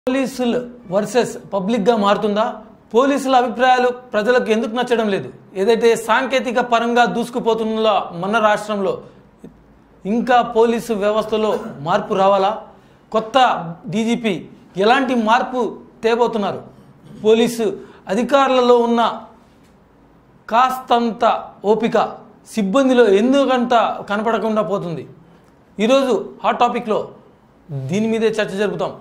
పోలీసులు వర్సెస్ పబ్లిక్గా మారుతుందా పోలీసుల అభిప్రాయాలు ప్రజలకు ఎందుకు నచ్చడం లేదు ఏదైతే సాంకేతిక పరంగా దూసుకుపోతుందో మన రాష్ట్రంలో ఇంకా పోలీసు వ్యవస్థలో మార్పు రావాలా కొత్త డీజీపీ ఎలాంటి మార్పు తేబోతున్నారు పోలీసు అధికారులలో ఉన్న కాస్తంత ఓపిక సిబ్బందిలో ఎందుకంత కనపడకుండా పోతుంది ఈరోజు హాట్ టాపిక్లో దీని మీదే చర్చ జరుపుతాం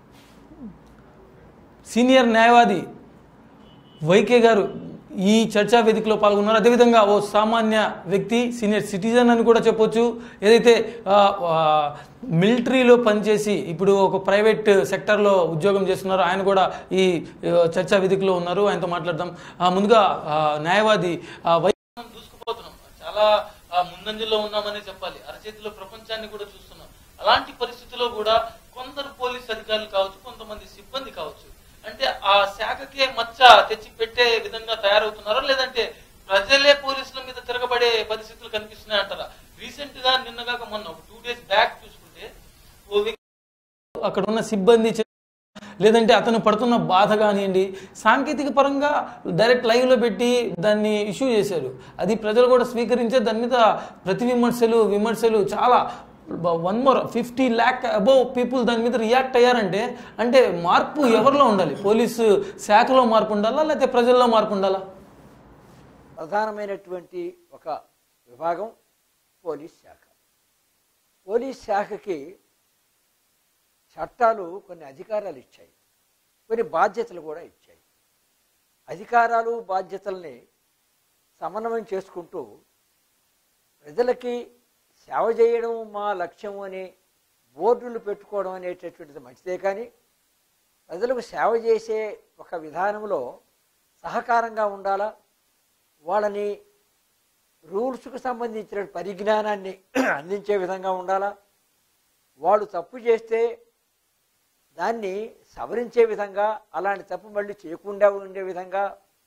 సీనియర్ న్యాయవాది వైకే గారు ఈ చర్చా వేదికలో పాల్గొన్నారు అదేవిధంగా ఓ సామాన్య వ్యక్తి సీనియర్ సిటిజన్ అని కూడా చెప్పొచ్చు ఏదైతే ఆ, ఆ, మిలిటరీలో పనిచేసి ఇప్పుడు ఒక ప్రైవేట్ సెక్టర్లో ఉద్యోగం చేస్తున్నారో ఆయన కూడా ఈ ఆ, చర్చా వేదికలో ఉన్నారు ఆయనతో మాట్లాడదాం ఆ, ముందుగా ఆ, న్యాయవాది ఆ, వై దూసుకుపోతున్నాం చాలా ఆ, ముందంజలో ఉన్నామనే చెప్పాలి అరచేతిలో ప్రపంచాన్ని కూడా చూస్తున్నాం అలాంటి పరిస్థితుల్లో కూడా కొందరు పోలీస్ అధికారులు కావచ్చు కొంతమంది సిబ్బంది కావచ్చు అంటే ఆ శాఖకే మచ్చ తెచ్చి పెట్టే విధంగా తయారవుతున్నారా లేదంటే ప్రజలే పోలీసుల మీద తిరగబడే పరిస్థితులు కనిపిస్తున్నాయి అంటారా రీసెంట్ గా నిన్నగాక మొన్న ఒక టూ డేస్ బ్యాక్ చూసుకుంటే ఓ వ్యక్తి అక్కడ ఉన్న సిబ్బంది చే- లేదంటే అతను పడుతున్న బాధ కానివ్వండి సాంకేతిక పరంగా డైరెక్ట్ లైవ్లో పెట్టి దాన్ని ఇష్యూ చేశారు అది ప్రజలు కూడా స్వీకరించే దాని మీద ప్రతి విమర్శలు విమర్శలు చాలా one more fifty lakh above people దాని మీద రియాక్ట్ అయ్యారంటే అంటే మార్పు ఎవరిలో ఉండాలి పోలీసు శాఖలో మార్పు ఉండాలా లేకపోతే ప్రజల్లో మార్పు ఉండాలా ప్రధానమైనటువంటి ఒక విభాగం పోలీస్ శాఖ పోలీస్ శాఖకి చట్టాలు కొన్ని అధికారాలు ఇచ్చాయి కొన్ని బాధ్యతలు కూడా ఇచ్చాయి అధికారాలు బాధ్యతల్ని సమన్వయం చేసుకుంటూ ప్రజలకి సేవ చేయడం మా లక్ష్యం అని బోర్డులు పెట్టుకోవడం అనేటటువంటిది మంచిదే కానీ ప్రజలకు సేవ చేసే ఒక విధానంలో సహకారంగా ఉండాలా వాళ్ళని రూల్స్కు సంబంధించిన పరిజ్ఞానాన్ని అందించే విధంగా ఉండాలా వాళ్ళు తప్పు చేస్తే దాన్ని సవరించే విధంగా అలాంటి తప్పు మళ్ళీ చేయకుండా ఉండే విధంగా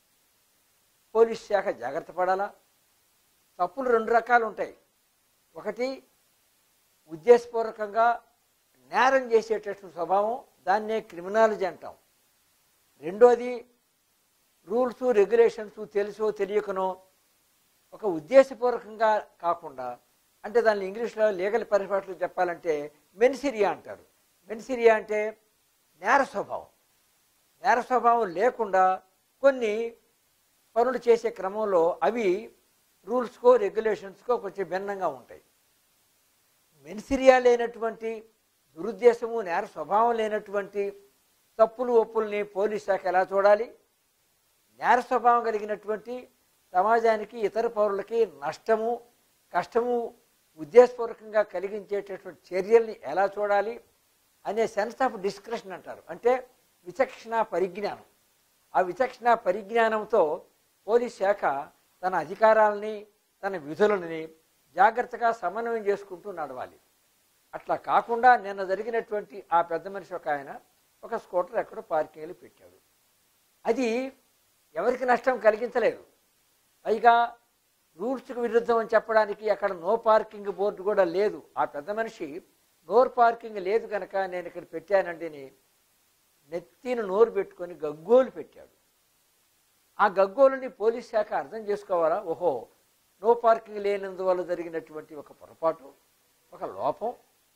పోలీస్ శాఖ జాగ్రత్త పడాలా తప్పులు రెండు రకాలు ఉంటాయి ఒకటి ఉద్దేశపూర్వకంగా నేరం చేసేటటువంటి స్వభావం దాన్నే క్రిమినాలజీ అంటాం రెండోది రూల్స్ రెగ్యులేషన్స్ తెలుసో తెలియకనో ఒక ఉద్దేశపూర్వకంగా కాకుండా అంటే దాన్ని ఇంగ్లీష్లో లీగల్ పరిభాషలో చెప్పాలంటే మెన్సిరియా అంటారు మెన్సిరియా అంటే నేర స్వభావం నేర స్వభావం లేకుండా కొన్ని పనులు చేసే క్రమంలో అవి రూల్స్కో రెగ్యులేషన్స్కో కొంచెం భిన్నంగా ఉంటాయి మెన్సిరియా లేనటువంటి దురుద్దేశము నేర స్వభావం లేనటువంటి తప్పులు ఒప్పుల్ని పోలీస్ శాఖ ఎలా చూడాలి నేర స్వభావం కలిగినటువంటి సమాజానికి ఇతర పౌరులకి నష్టము కష్టము ఉద్దేశపూర్వకంగా కలిగించేటటువంటి చర్యల్ని ఎలా చూడాలి అనే సెన్స్ ఆఫ్ డిస్క్రిప్షన్ అంటారు అంటే విచక్షణ పరిజ్ఞానం ఆ విచక్షణ పరిజ్ఞానంతో పోలీస్ శాఖ తన అధికారాలని తన విధులని జాగ్రత్తగా సమన్వయం చేసుకుంటూ నడవాలి అట్లా కాకుండా నిన్న జరిగినటువంటి ఆ పెద్ద మనిషి ఒక ఆయన ఒక స్కూటర్ ఎక్కడో పార్కింగ్లో పెట్టాడు అది ఎవరికి నష్టం కలిగించలేదు పైగా రూల్స్కి విరుద్ధం అని చెప్పడానికి అక్కడ నో పార్కింగ్ బోర్డు కూడా లేదు ఆ పెద్ద మనిషి నోర్ పార్కింగ్ లేదు కనుక నేను ఇక్కడ పెట్టానండి అని నెత్తిన నోరు పెట్టుకొని గగ్గోలు పెట్టాడు ఆ గగ్గోలుని పోలీస్ శాఖ అర్థం చేసుకోవాలా ఓహో నో పార్కింగ్ లేనందువల్ల జరిగినటువంటి ఒక పొరపాటు ఒక లోపం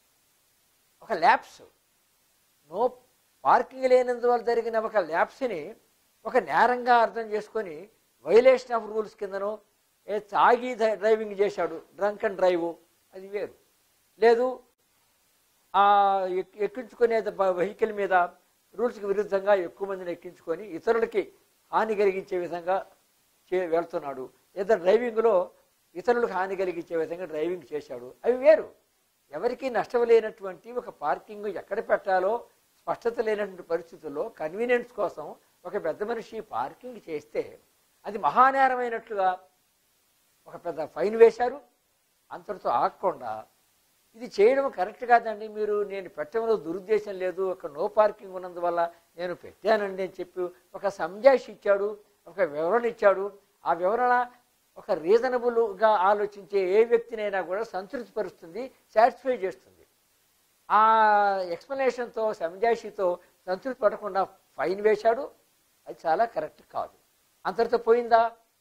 ఒక ల్యాప్స్ నో పార్కింగ్ లేనందువల్ల జరిగిన ఒక ల్యాప్స్ని ఒక నేరంగా అర్థం చేసుకొని వైలేషన్ ఆఫ్ రూల్స్ కిందనో ఏ తాగి డ్రై- డ్రైవింగ్ చేశాడు డ్రంక్ అండ్ డ్రైవ్ అది వేరు లేదు ఆ ఎక్- ఎక్కించుకునే ద- వెహికల్ మీద రూల్స్కి విరుద్ధంగా ఎక్కువ మందిని ఎక్కించుకొని ఇతరులకి హాని కలిగించే విధంగా చే వెళ్తున్నాడు లేదా డ్రైవింగ్లో ఇతరులకు హాని కలిగించే విధంగా డ్రైవింగ్ చేశాడు అవి వేరు ఎవరికీ నష్టం లేనటువంటి ఒక పార్కింగ్ ఎక్కడ పెట్టాలో స్పష్టత లేనటువంటి పరిస్థితుల్లో కన్వీనియన్స్ కోసం ఒక పెద్ద మనిషి పార్కింగ్ చేస్తే అది మహానేరమైనట్లుగా ఒక పెద్ద ఫైన్ వేశారు అంతటితో ఆగకుండా ఇది చేయడం కరెక్ట్ కాదండి మీరు నేను పెట్టడంలో దురుద్దేశం లేదు ఒక నో పార్కింగ్ ఉన్నందువల్ల నేను పెట్టానండి అని చెప్పి ఒక సంజాయిషి ఇచ్చాడు ఒక వివరణ ఇచ్చాడు ఆ వివరణ ఒక రీజనబుల్గా ఆలోచించే ఏ వ్యక్తినైనా కూడా సంతృప్తిపరుస్తుంది సాటిస్ఫై చేస్తుంది ఆ ఎక్స్ప్లెనేషన్తో సంజాయిషితో సంతృప్తి పడకుండా ఫైన్ వేశాడు అది చాలా కరెక్ట్ కాదు అంతటితో పోయిందా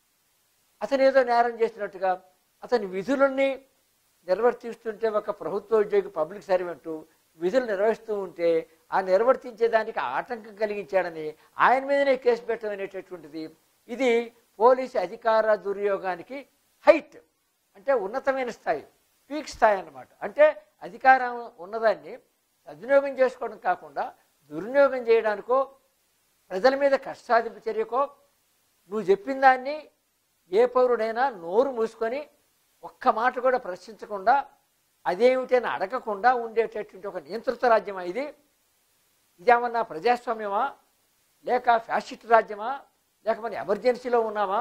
అతను ఏదో నేరం చేసినట్టుగా అతని విధులన్నీ నిర్వర్తిస్తుంటే ఒక ప్రభుత్వ ఉద్యోగి పబ్లిక్ సర్వెంట్ విధులు నిర్వహిస్తూ ఉంటే ఆ నిర్వర్తించేదానికి ఆటంకం కలిగించాడని ఆయన మీదనే కేసు పెట్టడం అనేటటువంటిది ఇది పోలీసు అధికార దుర్యోగానికి హైట్ అంటే ఉన్నతమైన స్థాయి పీక్ స్థాయి అన్నమాట అంటే అధికారం ఉన్నదాన్ని సద్వినియోగం చేసుకోవడం కాకుండా దుర్వినియోగం చేయడానికో ప్రజల మీద కష్టాధిప చర్యకో నువ్వు చెప్పిన దాన్ని ఏ పౌరుడైనా నోరు మూసుకొని ఒక్క మాట కూడా ప్రశ్నించకుండా అదేమిటని అడగకుండా ఉండేటటువంటి ఒక నియంత్రిత రాజ్యమా ఇది ఇదేమన్నా ప్రజాస్వామ్యమా లేక ఫ్యాసిస్ట్ రాజ్యమా లేక మన ఎమర్జెన్సీలో ఉన్నామా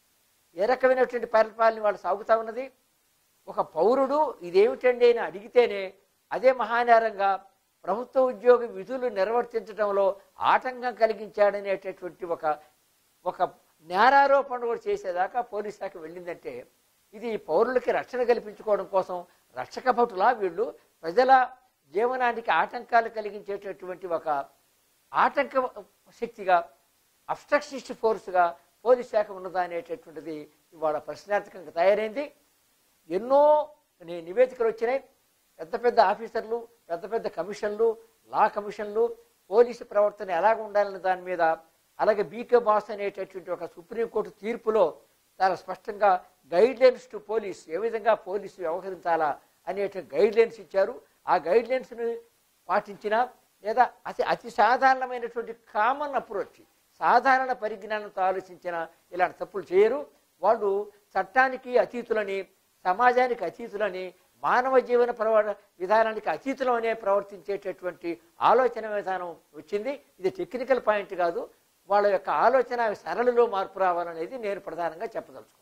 ఏ రకమైనటువంటి పరిపాలన వాళ్ళు సాగుతా ఉన్నది ఒక పౌరుడు ఇదేమిటండి అని అడిగితేనే అదే మహానేరంగా ప్రభుత్వ ఉద్యోగి విధులు నిర్వర్తించడంలో ఆటంకం కలిగించాడనేటటువంటి ఒక ఒక నేరారోపణ కూడా చేసేదాకా పోలీస్ శాఖ వెళ్ళిందంటే ఇది పౌరులకి రక్షణ కల్పించుకోవడం కోసం రక్షక భటులా వీళ్ళు ప్రజల జీవనానికి ఆటంకాలు కలిగించేటటువంటి ఒక ఆటంక శక్తిగా అబ్స్ట్రక్షనిస్ట్ ఫోర్స్గా పోలీస్ శాఖ ఉన్నదా అనేటటువంటిది ఇవాళ ప్రశ్నార్థకంగా తయారైంది ఎన్నో ని- నివేదికలు వచ్చినాయి పెద్ద పెద్ద ఆఫీసర్లు పెద్ద పెద్ద కమిషన్లు లా కమిషన్లు పోలీసు ప్రవర్తన ఎలాగ ఉండాలనే దాని మీద అలాగే బీకే బాస్ అనేటటువంటి ఒక సుప్రీంకోర్టు తీర్పులో చాలా స్పష్టంగా గైడ్ లైన్స్ టు పోలీస్ ఏ విధంగా పోలీసు వ్యవహరించాలా అనేట గైడ్ లైన్స్ ఇచ్చారు ఆ గైడ్ లైన్స్ని పాటించినా లేదా అతి అతి సాధారణమైనటువంటి కామన్ అప్రోచ్ సాధారణ పరిజ్ఞానంతో ఆలోచించిన ఇలాంటి తప్పులు చేయరు వాళ్ళు చట్టానికి అతీతులని సమాజానికి అతీతులని మానవ జీవన ప్రవ విధానానికి అతీతులనే ప్రవర్తించేటటువంటి ఆలోచన విధానం వచ్చింది ఇది టెక్నికల్ పాయింట్ కాదు వాళ్ళ యొక్క ఆలోచన సరళిలో మార్పు రావాలనేది నేను ప్రధానంగా చెప్పదలుచుకున్నాను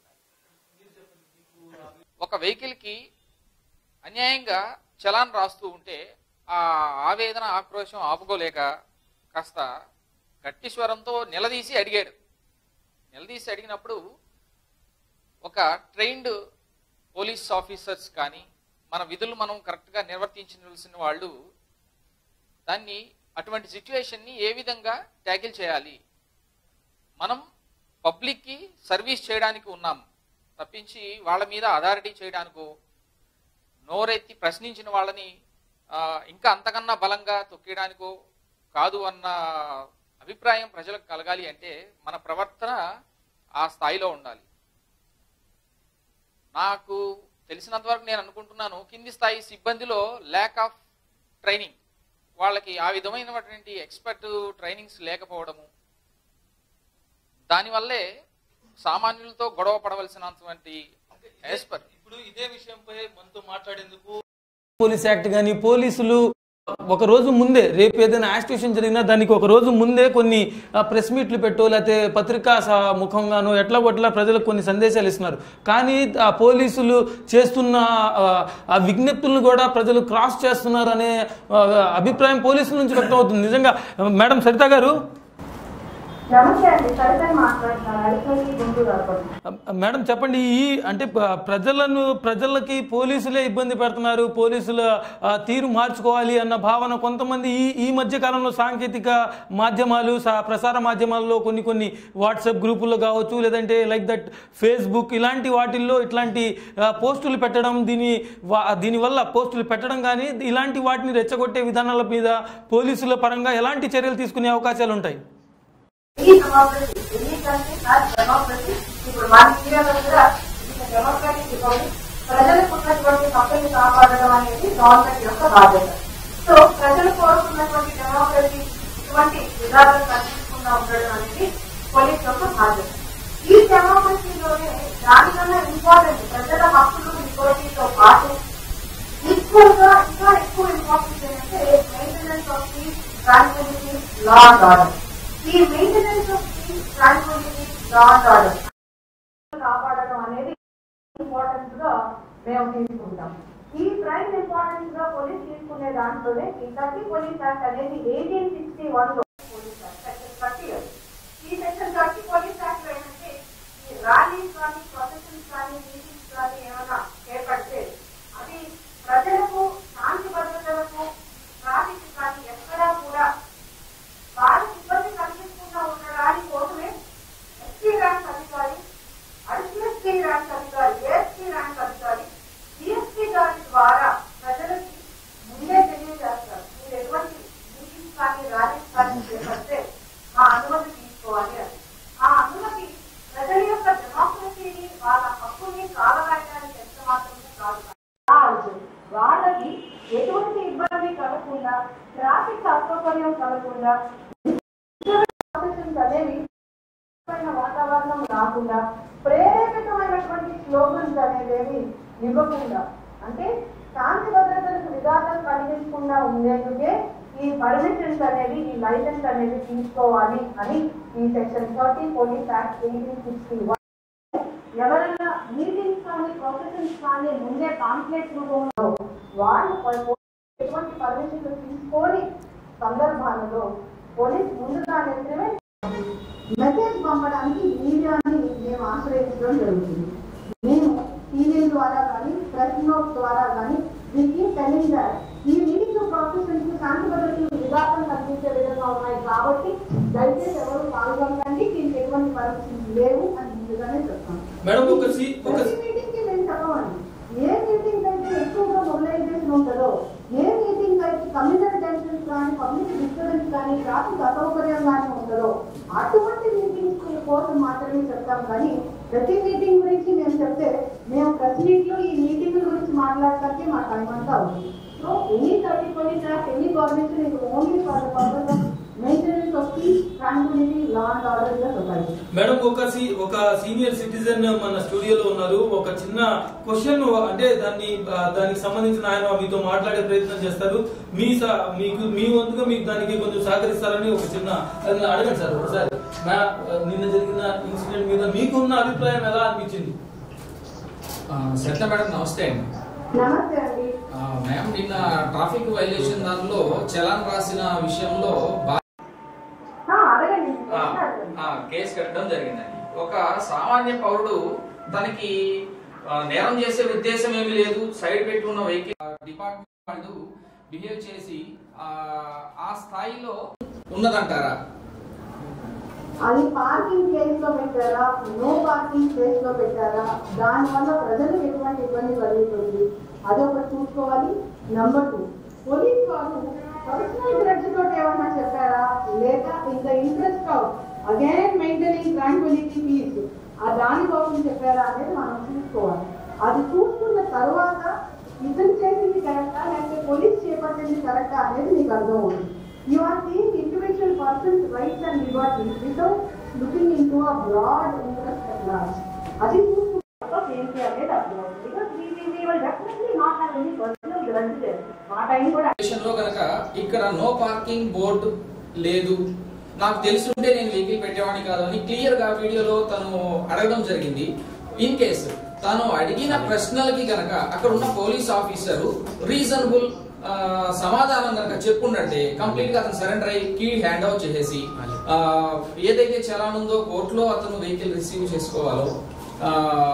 ఒక వెహికల్ కి అన్యాయంగా చలాన్ రాస్తూ ఉంటే ఆ ఆవేదన ఆక్రోశం ఆపుకోలేక కాస్త గట్టి స్వరంతో నిలదీసి అడిగాడు నిలదీసి అడిగినప్పుడు ఒక ట్రైన్డ్ పోలీస్ ఆఫీసర్స్ కానీ మన విధులు మనం కరెక్ట్గా నిర్వర్తించవలసిన వాళ్ళు దాన్ని అటువంటి సిచ్యువేషన్ని ఏ విధంగా ట్యాకిల్ చేయాలి మనం పబ్లిక్కి సర్వీస్ చేయడానికి ఉన్నాం తప్పించి వాళ్ళ మీద అథారిటీ చేయడానికో నోరెత్తి ప్రశ్నించిన వాళ్ళని ఆ, ఇంకా అంతకన్నా బలంగా తొక్కేయడానికో కాదు అన్న అభిప్రాయం ప్రజలకు కలగాలి అంటే మన ప్రవర్తన ఆ స్థాయిలో ఉండాలి నాకు తెలిసినంత వరకు నేను అనుకుంటున్నాను కింది స్థాయి సిబ్బందిలో ల్యాక్ ఆఫ్ ట్రైనింగ్ వాళ్ళకి ఆ విధమైనటువంటి ఎక్స్పర్ట్ ట్రైనింగ్స్ లేకపోవడము దానివల్లే సామాన్యులతో గొడవ పడవలసినటువంటి as per ఇప్పుడు ఇదే విషయంపై మనతో మాట్లాడేందుకు పోలీస్ యాక్ట్ కానీ పోలీసులు ఒక రోజు ముందే రేపు ఏదైనా యాక్సిడేషన్ జరిగినా దానికి ఒక రోజు ముందే కొన్ని ప్రెస్ మీట్లు పెట్టో లేకపోతే పత్రికా స- ముఖంగానో ఎట్లా కొట్లా ప్రజలకు కొన్ని సందేశాలు ఇస్తున్నారు కానీ ఆ పోలీసులు చేస్తున్న ఆ, ఆ విజ్ఞప్తులను కూడా ప్రజలు క్రాస్ చేస్తున్నారు అనే ఆ, అభిప్రాయం పోలీసుల నుంచి వ్యక్తం అవుతుంది నిజంగా మేడం సరిత గారు నమస్తే అండి సరితని మాట్లాడుతున్నాను అడిగి గుంటూరు అనుకోండి మేడం చెప్పండి ఈ అంటే ప- ప్రజలను ప్రజలకి పోలీసులే ఇబ్బంది పెడుతున్నారు పోలీసుల ఆ, తీరు మార్చుకోవాలి అన్న భావన కొంతమంది ఈ ఈ మధ్య కాలంలో సాంకేతిక మాధ్యమాలు సా ప్రసార మాధ్యమాల్లో కొన్ని కొన్ని వాట్సాప్ గ్రూపుల్లో కావచ్చు లేదంటే లైక్ దట్ ఫేస్బుక్ ఇలాంటి వాటిల్లో ఇట్లాంటి ఆ, పోస్టులు పెట్టడం దీని వా- దీనివల్ల పోస్టులు పెట్టడం కానీ ఇలాంటి వాటిని రెచ్చగొట్టే విధానాల మీద పోలీసుల పరంగా ఎలాంటి చర్యలు తీసుకునే అవకాశాలు ఉంటాయి ఈ డెమోక్రసీ ఎన్ని కంట్రీస్ ఆర్ డెమోక్రసీ ఇప్పుడు మన ఇండియాలో కూడా ఇది డెమోక్రటిక్ రిపబ్లిక్ ప్రజలకు ఉన్నటువంటి హక్కుల్ని కాపాడడం అనేది గవర్నమెంట్ యొక్క బాధ్యత సో ప్రజలు కోరుకున్నటువంటి డెమోక్రసీ ఇటువంటి విధానాలు కల్పించకుండా ఉండడం అనేది పోలీస్ యొక్క బాధ్యత ఈ డెమోక్రసీలోనే దానికన్నా ఇంపార్టెంట్ ప్రజల హక్కులు లిబర్టీతో పాటు ఈక్వల్ గా ఇంకా ఎక్కువ ఇంపార్టెంట్ ఏంటంటే maintenance of peace tranquility law and order ఈ maintenance of peace tranquility law and order కాపాడడం అనేది ఇంపార్టెన్స్ గా మేము తీసుకుంటాం ఈ ప్రైమ్ ఇంపార్టెన్స్ గా పోలీస్ తీసుకునే దాంట్లోనే ఈ థర్టీ పోలీస్ యాక్ట్ అనేది ఎయిటీన్ సిక్స్టీ వన్ లో పోలీస్ యాక్ట్ సెక్షన్ థర్టీ ఈ సెక్షన్ థర్టీ పోలీస్ యాక్ట్ లో ఏంటంటే ఈ ర్యాలీస్ కానీ ప్రొసెషన్స్ కానీ మీటింగ్స్ కానీ ఏమైనా చేపడితే అది ప్రజలకు శాంతి భద్రతలకు ట్రాఫిక్ కానీ ఎక్కడా కూడా పాటించాలని చేపడితే ఆ అనుమతి తీసుకోవాలి అని ఆ అనుమతి ప్రజల యొక్క డెమోక్రసీని వాళ్ళ హక్కుని కాలరాయడానికి ఎంత మాత్రమే కాదు రాజు వాళ్ళకి ఎటువంటి ఇబ్బంది కలగకుండా ట్రాఫిక్ అసౌకర్యం కలగకుండా అనేవి పైన వాతావరణం రాకుండా ప్రేరేపితమైనటువంటి స్లోగన్స్ అనేవి ఇవ్వకుండా అంటే శాంతి భద్రతలకు విఘాతం కలిగించకుండా ఉండేందుకే ఈ పర్మిషన్స్ అనేది ఈ లైసెన్స్ అనేది తీసుకోవాలి అని ఈ section thirty police act eighteen sixty ఎవరైనా మీటింగ్స్ కానీ ప్రొఫెషన్స్ కానీ ముందే కాంప్లెక్స్ రూపంలో వాళ్ళు ప- ఎటువంటి పర్మిషన్లు తీసుకొని సందర్భాలలో పోలీస్ ముందుగానే ప్రివెంట్ మెసేజ్ పంపడానికి మీడియాని మేము ఆశ్రయించడం జరుగుతుంది మేము ఈమెయిల్ ద్వారా కానీ ప్రెస్ నోట్ ద్వారా కానీ దీనికి టెలింగ్ ఈ మీటింగ్ ప్రొఫెషన్స్ శాంతి భద్రతలు విధానం కల్పించే విధంగా ఉన్నాయి కాబట్టి దయచేసి ఎవరు పాల్గొనకండి దీనికి ఎటువంటి పర్మిషన్స్ లేవు అని ముందుగానే చెప్తాం మేడం ఒక సి ఒక ప్రతి మీటింగ్ కి మేము చెప్పమండి ఏ మీటింగ్ అయితే ఎక్కువగా మొబిలైజేషన్ ఉంటుందో ఏ మీటింగ్ అయితే కమ్యూనల్ టెన్షన్స్ కానీ పబ్లిక్ డిస్టర్బెన్స్ కానీ ట్రాఫిక్ అసౌకర్యం కానీ ఉంటుందో అటువంటి మీటింగ్స్ కోసం మాత్రమే చెప్తాం కానీ ప్రతి మీటింగ్ గురించి మేము చెప్తే మేము ప్రతి మీట్ లో ఈ మీటింగ్ గురించి మాట్లాడటానికి మా టైం అంతా అవుతుంది so any thirty police act any permission ఇది only for the purpose of maintenance of peace tranquility law and order in the society madam ఒక సి ఒక సీనియర్ సిటిజన్ మన స్టూడియోలో ఉన్నారు ఒక చిన్న క్వశ్చన్ అంటే దాన్ని ఆ, దానికి సంబంధించిన ఆయన మీతో మాట్లాడే ప్రయత్నం చేస్తారు మీ స- మీకు మీ వంతుగా మీకు దానికి కొంచెం సహకరిస్తారని ఒక చిన్న అది అడగండి సార్ ఒకసారి మా- నిన్న జరిగిన ఇన్సిడెంట్ మీద మీకున్న అభిప్రాయం ఎలా అనిపించింది ఆ, సరిత మేడం నమస్తే అండి నమస్తే అండి ఆ, మ్యామ్ నిన్న ట్రాఫిక్ వైలేషన్ దానిలో చలాన్ రాసిన విషయంలో బా- ఆ, అడగండి ఆ, ఆ, కేసు కట్టడం జరిగిందండి ఒక సామాన్య పౌరుడు తనకి ఆ, నేరం చేసే ఉద్దేశం ఏమీ లేదు సైడ్ పెట్టి ఉన్న వెహికల్ డిపార్ట్మెంట్ వాళ్ళు బిహేవ్ చేసి ఆ, ఆ స్థాయిలో ఉన్నదంటారా అది పార్కింగ్ ప్లేస్ లో పెట్టారా నో పార్కింగ్ ప్లేస్ లో పెట్టారా దాని వల్ల ప్రజలకు ఎటువంటి ఇబ్బంది కలుగుతుంది అదొకటి చూసుకోవాలి నంబర్ టూ పోలీస్ వారు పర్సనల్ గ్రడ్జ్ తోటి ఏమన్నా చెప్పారా లేక in the interest of again maintaining tranquility peace ఆ దాని కోసం చెప్పారా అనేది మనం చూసుకోవాలి అది చూసుకున్న తర్వాత ఇతను చేసింది కరెక్టా లేకపోతే పోలీస్ చేపట్టింది కరెక్టా అనేది మీకు అర్థం అవుతుంది you are seeing individual persons rights and liberties without looking into a broad interest at large అది చూసుకుంటే ఏంటి అనేది అర్థం అవుతుంది because we we will definitely not have any personal grudge there మా టైం కూడా లో కనుక ఇక్కడ నో పార్కింగ్ బోర్డు లేదు నాకు తెలుసుంటే నేను వెహికల్ పెట్టేవాడిని కాదు అని క్లియర్ గా వీడియోలో తను అడగడం జరిగింది ఇన్ కేసు తాను అడిగిన ప్రశ్నలకి కనుక అక్కడ ఉన్న పోలీస్ ఆఫీసరు రీజనబుల్ సమాధానం కనుక చెప్పుండంటే కంప్లీట్ గా అతను సరెండర్ అయ్యి కీ హ్యాండ్ ఓవర్ చేసేసి ఆ, ఏదైతే చలాన్ ఉందో కోర్టులో అతను వెహికల్ రిసీవ్ చేసుకోవాలో ఆ,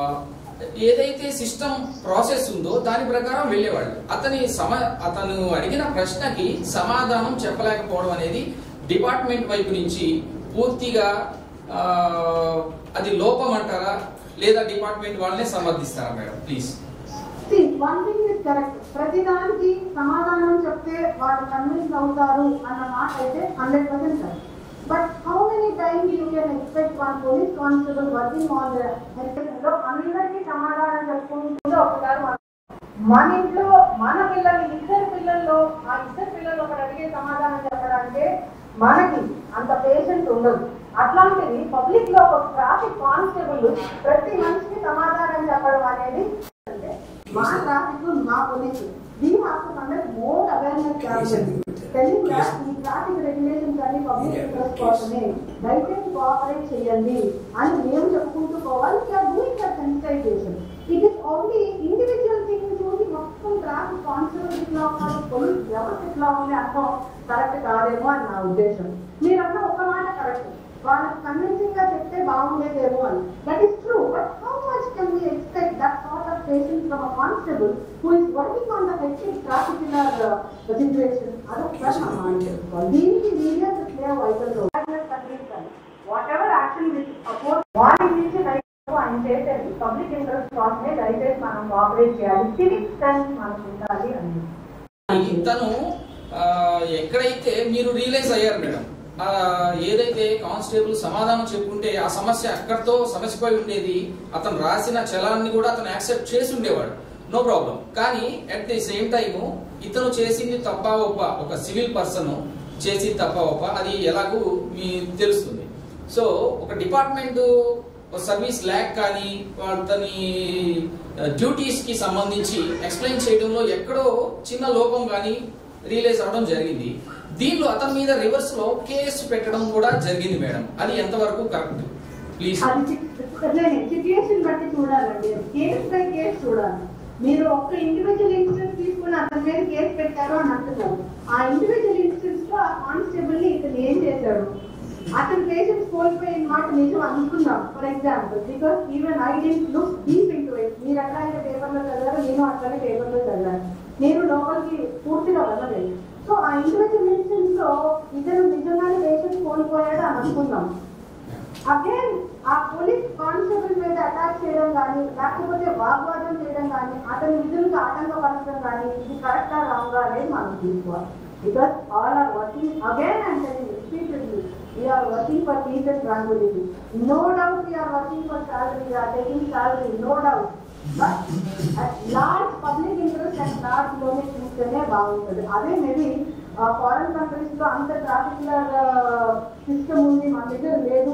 ఏదైతే సిస్టమ్ ప్రాసెస్ ఉందో దాని ప్రకారం వెళ్ళేవాళ్ళు అతని సమ అతను అడిగిన ప్రశ్నకి సమాధానం చెప్పలేకపోవడం అనేది డిపార్ట్మెంట్ వైపు నుంచి పూర్తిగా ఆ, అది లోపం అంటారా లేదా డిపార్ట్మెంట్ వాళ్ళనే సమర్థిస్తారా madam please one thing is correct ప్రతిదానికి సమాధానం చెప్తే వాళ్ళు కన్విన్స్ అవుతారు అన్న మాట అయితే hundred percent correct but how many times you can expect one police constable working on లో అందరికీ సమాధానం చెప్పుకుంటూ ఒకసారి మన- మన ఇంట్లో మన పిల్లలు ఇద్దరు పిల్లల్లో ఆ ఇద్దరు పిల్లలు ఒకటి అడిగే సమాధానం చెప్పడానికే మనకి అంత పేషెంట్ ఉండదు అట్లాంటిది పబ్లిక్ లో ఒక ట్రాఫిక్ కానిస్టేబుల్ ప్రతి మనిషికి సమాధానం చెప్పడం అనేది అంటే మా ట్రాఫిక్ మా police we have to conduct more awareness campaign telling that ఈ ట్రాఫిక్ రెగ్యులేషన్స్ అన్ని పబ్లిక్ ఇంట్రెస్ట్ కోసమే దయచేసి కోఆపరేట్ చేయండి అని మేము చెప్పుకుంటూ పోవాలి we are doing that sensitization it is only individual thing చూసి మొత్తం ట్రాఫిక్ కాన్స్టేబుల్ ఇట్లా ఉన్నారు పోలీస్ వ్యవస్థ ఇట్లా ఉంది అర్థం కరెక్ట్ కాదేమో అని నా ఉద్దేశం మీరన్న ఒక మాట కరెక్ట్ వాళ్ళకి కన్విన్సింగ్ గా చెప్తే బాగుండేదేమో అని that is true but how much can we expect that sort of patient from a constable who is working on the hectic traffic in situation అదొకసారి మనం ఆలోచించుకోవాలి దీనికి media play vital role whatever action which support morning నుంచి night ఆయన చేసేది public interest కోసమే దయచేసి మనం కోఆపరేట్ చేయాలి సివిక్ సెన్స్ మనకు ఉండాలి అని తను ఆ, ఎక్కడైతే మీరు రియలైజ్ అయ్యారు మేడం ఆ, ఏదైతే కానిస్టేబుల్ సమాధానం చెప్పుంటే ఆ సమస్య అక్కడితో సమస్యపై ఉండేది అతను రాసిన చలాన్ని కూడా అతను యాక్సెప్ట్ చేసి ఉండేవాడు నో ప్రాబ్లం కానీ అట్ ది సేమ్ టైము ఇతను చేసింది తప్ప ఒప్ప ఒక సివిల్ పర్సన్ చేసింది తప్ప ఒప్ప అది ఎలాగూ మీ తెలుస్తుంది సో ఒక డిపార్ట్మెంట్ సర్వీస్ ల్యాక్ కానీ అతని డ్యూటీస్ కి సంబంధించి ఎక్స్ప్లెయిన్ చేయడంలో ఎక్కడో చిన్న లోపం కానీ రియలైజ్ అవడం జరిగింది దీనిలో అతని మీద రివర్స్ లో కేసు పెట్టడం కూడా జరిగింది మేడం అది ఎంతవరకు కరెక్ట్ ప్లీజ్ అది సిచ్యుయేషన్ బట్టి చూడాలండి కేసు బై కేసు చూడాలి మీరు ఒక్క ఇండివిజువల్ ఇన్సిడెంట్ తీసుకుని అతని మీద కేసు పెట్టారు అని అంటున్నారు ఆ ఇండివిజువల్ ఇన్సిడెంట్స్ లో ఆ కానిస్టేబుల్ ని ఇతను ఏం చేశాడు అతని పేషెంట్స్ కోల్పోయిన మాట నిజం అనుకుందాం for example because even I didn't look deep into it మీరు ఎట్లాగే పేపర్లో చదివారో నేను అట్లాగే పేపర్లో చదివాను నేను లోపలికి పూర్తిగా వెళ్ళలేదు సో ఆ ఇండివిజువల్ ఇన్సిడెంట్స్ లో ఇతను నిజంగానే పేషెంట్స్ కోల్పోయాడు అని అనుకుందాం అగైన్ ఆ పోలీస్ కానిస్టేబుల్ మీద అటాక్ చేయడం కానీ లేకపోతే వాగ్వాదం చేయడం కానీ అతని విధులకు ఆటంకపరచడం కానీ ఇది కరెక్టా రాంగా అనేది మనం తీసుకోవాలి because all are working again and repeatedly we are working for peace and tranquility no doubt we are working for salary we are taking salary no doubt but large public interest and large లోనే చూస్తేనే బాగుంటుంది అదే మేబీ ఫారెన్ కంట్రీస్ లో అంత traffic system ఉంది మన దగ్గర లేదు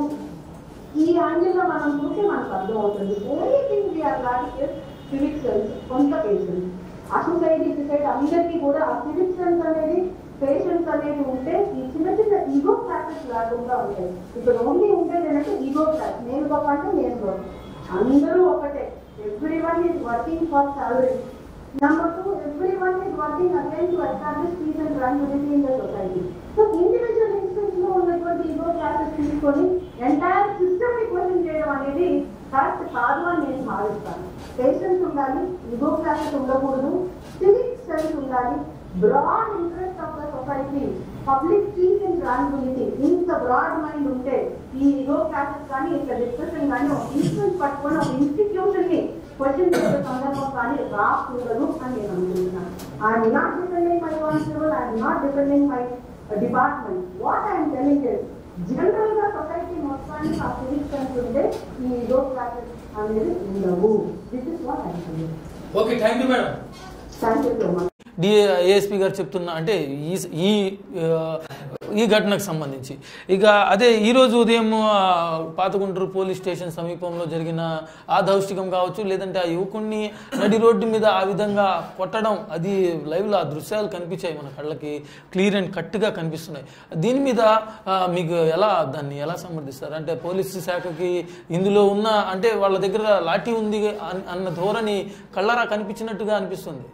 ఈ యాంగిల్ లో మనం చూస్తే మనకు అర్థం అవుతుంది ఓన్లీ థింగ్ వీఆర్ లాంటి సివిక్ సెన్స్ కొంత పేషెంట్స్ అటు సైడ్ ఇటు సైడ్ అందరికీ కూడా ఆ సివిక్ సెన్స్ అనేది పేషెంట్స్ అనేది ఉంటే ఈ చిన్న చిన్న ఈగో క్లాసెస్ లేకుండా ఉంటాయి ఇప్పుడు ఓన్లీ ఉండేది ఏంటంటే ఈగో క్లాస్ నేను గొప్ప అంటే నేను గొప్ప అందరూ ఒకటే everyone is working for salary Number two, everyone is working again to establish peace and tranquility in the society. So individual instance లో ఉన్నటువంటి ఈగో క్లాసెస్ తీసుకొని ఎంటైర్ సిస్టమ్ ని క్వశ్చన్ చేయడం అనేది కరెక్ట్ కాదు అని నేను భావిస్తాను పేషెన్స్ ఉండాలి ఈగో క్లాసెస్ ఉండకూడదు సివిక్ సెన్స్ ఉండాలి broad interest of the society public peace and tranquility ఇంత బ్రాడ్ మైండ్ ఉంటే ఈ ఈగో క్లాసెస్ కానీ ఇంత డిస్కషన్ కానీ ఒక ఇన్స్టిట్యూట్ పట్టుకొని ఒక ఇన్స్టిట్యూషన్ ని క్వశ్చన్ చేసే సందర్భం కానీ రాకూడదు అని నేను అనుకుంటున్నాను I'm not depending my constable I'm not depending my department what I'm telling general గా సొసైటీ మొత్తానికి ఆ సివిక్ సెన్స్ ఉంటే ఈ ఈగో క్లాసెస్ అనేది ఉండవు this is what I'm telling okay thank you madam thank you so much DASP గారు చెప్తున్న అంటే ఈ ఈ ఆ, ఈ ఘటనకు సంబంధించి ఇక అదే ఈరోజు ఉదయం ఆ, పాతగుంటూరు పోలీస్ స్టేషన్ సమీపంలో జరిగిన ఆ దౌష్టికం కావచ్చు లేదంటే ఆ యువకుడిని నడి రోడ్డు మీద ఆ విధంగా కొట్టడం అది లైవ్లో ఆ దృశ్యాలు కనిపించాయి మన కళ్ళకి క్లియర్ అండ్ కట్గా కనిపిస్తున్నాయి దీని మీద ఆ, మీకు ఎలా దాన్ని ఎలా సమర్థిస్తారు అంటే పోలీసు శాఖకి ఇందులో ఉన్న అంటే వాళ్ళ దగ్గర లాఠీ ఉంది అన్- అన్న ధోరణి కళ్ళరా కనిపించినట్టుగా అనిపిస్తుంది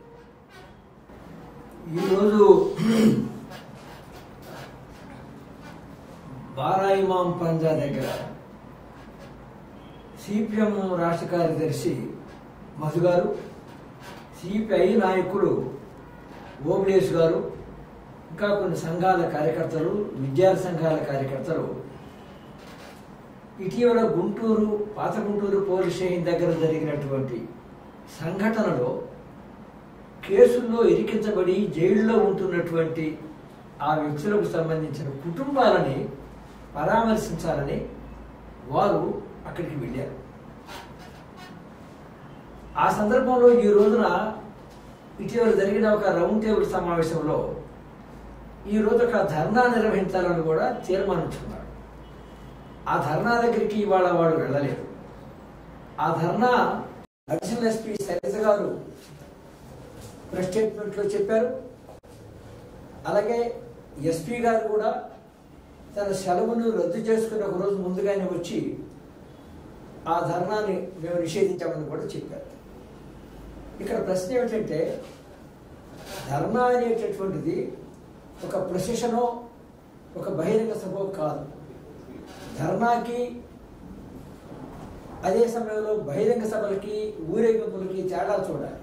ఈరోజు బారాయిమాం పంజా దగ్గర సిపిఎం రాష్ట్ర కార్యదర్శి మధు గారు సిపిఐ నాయకులు ఓబిలేష్ గారు ఇంకా కొన్ని సంఘాల కార్యకర్తలు విద్యార్థి సంఘాల కార్యకర్తలు ఇటీవల గుంటూరు పాత గుంటూరు పోలీస్ స్టేషన్ దగ్గర జరిగినటువంటి సంఘటనలో కేసుల్లో ఇరికించబడి జైల్లో ఉంటున్నటువంటి ఆ వ్యక్తులకు సంబంధించిన కుటుంబాలని పరామర్శించాలని వారు అక్కడికి వెళ్ళారు ఆ సందర్భంలో ఈ రోజున ఇటీవల జరిగిన ఒక రౌండ్ టేబుల్ సమావేశంలో ఈ రోజు ఒక ధర్నా నిర్వహించాలని కూడా తీర్మానించుకున్నారు ఆ ధర్నా దగ్గరికి ఇవాళ వాళ్ళు వెళ్ళలేదు ఆ ధర్నా అడిషనల్ ఎస్పీ శైలజ గారు ప్రెస్ స్టేట్మెంట్లో చెప్పారు అలాగే ఎస్పీ గారు కూడా తన సెలవును రద్దు చేసుకుని ఒక రోజు ముందుగానే వచ్చి ఆ ధర్నాన్ని మేము నిషేధించామని కూడా చెప్పారు ఇక్కడ ప్రశ్న ఏమిటంటే ధర్నా అనేటటువంటిది ఒక ప్రొసెషనో ఒక బహిరంగ సభ కాదు ధర్నాకి అదే సమయంలో బహిరంగ సభలకి ఊరేగింపులకి తేడా చూడాలి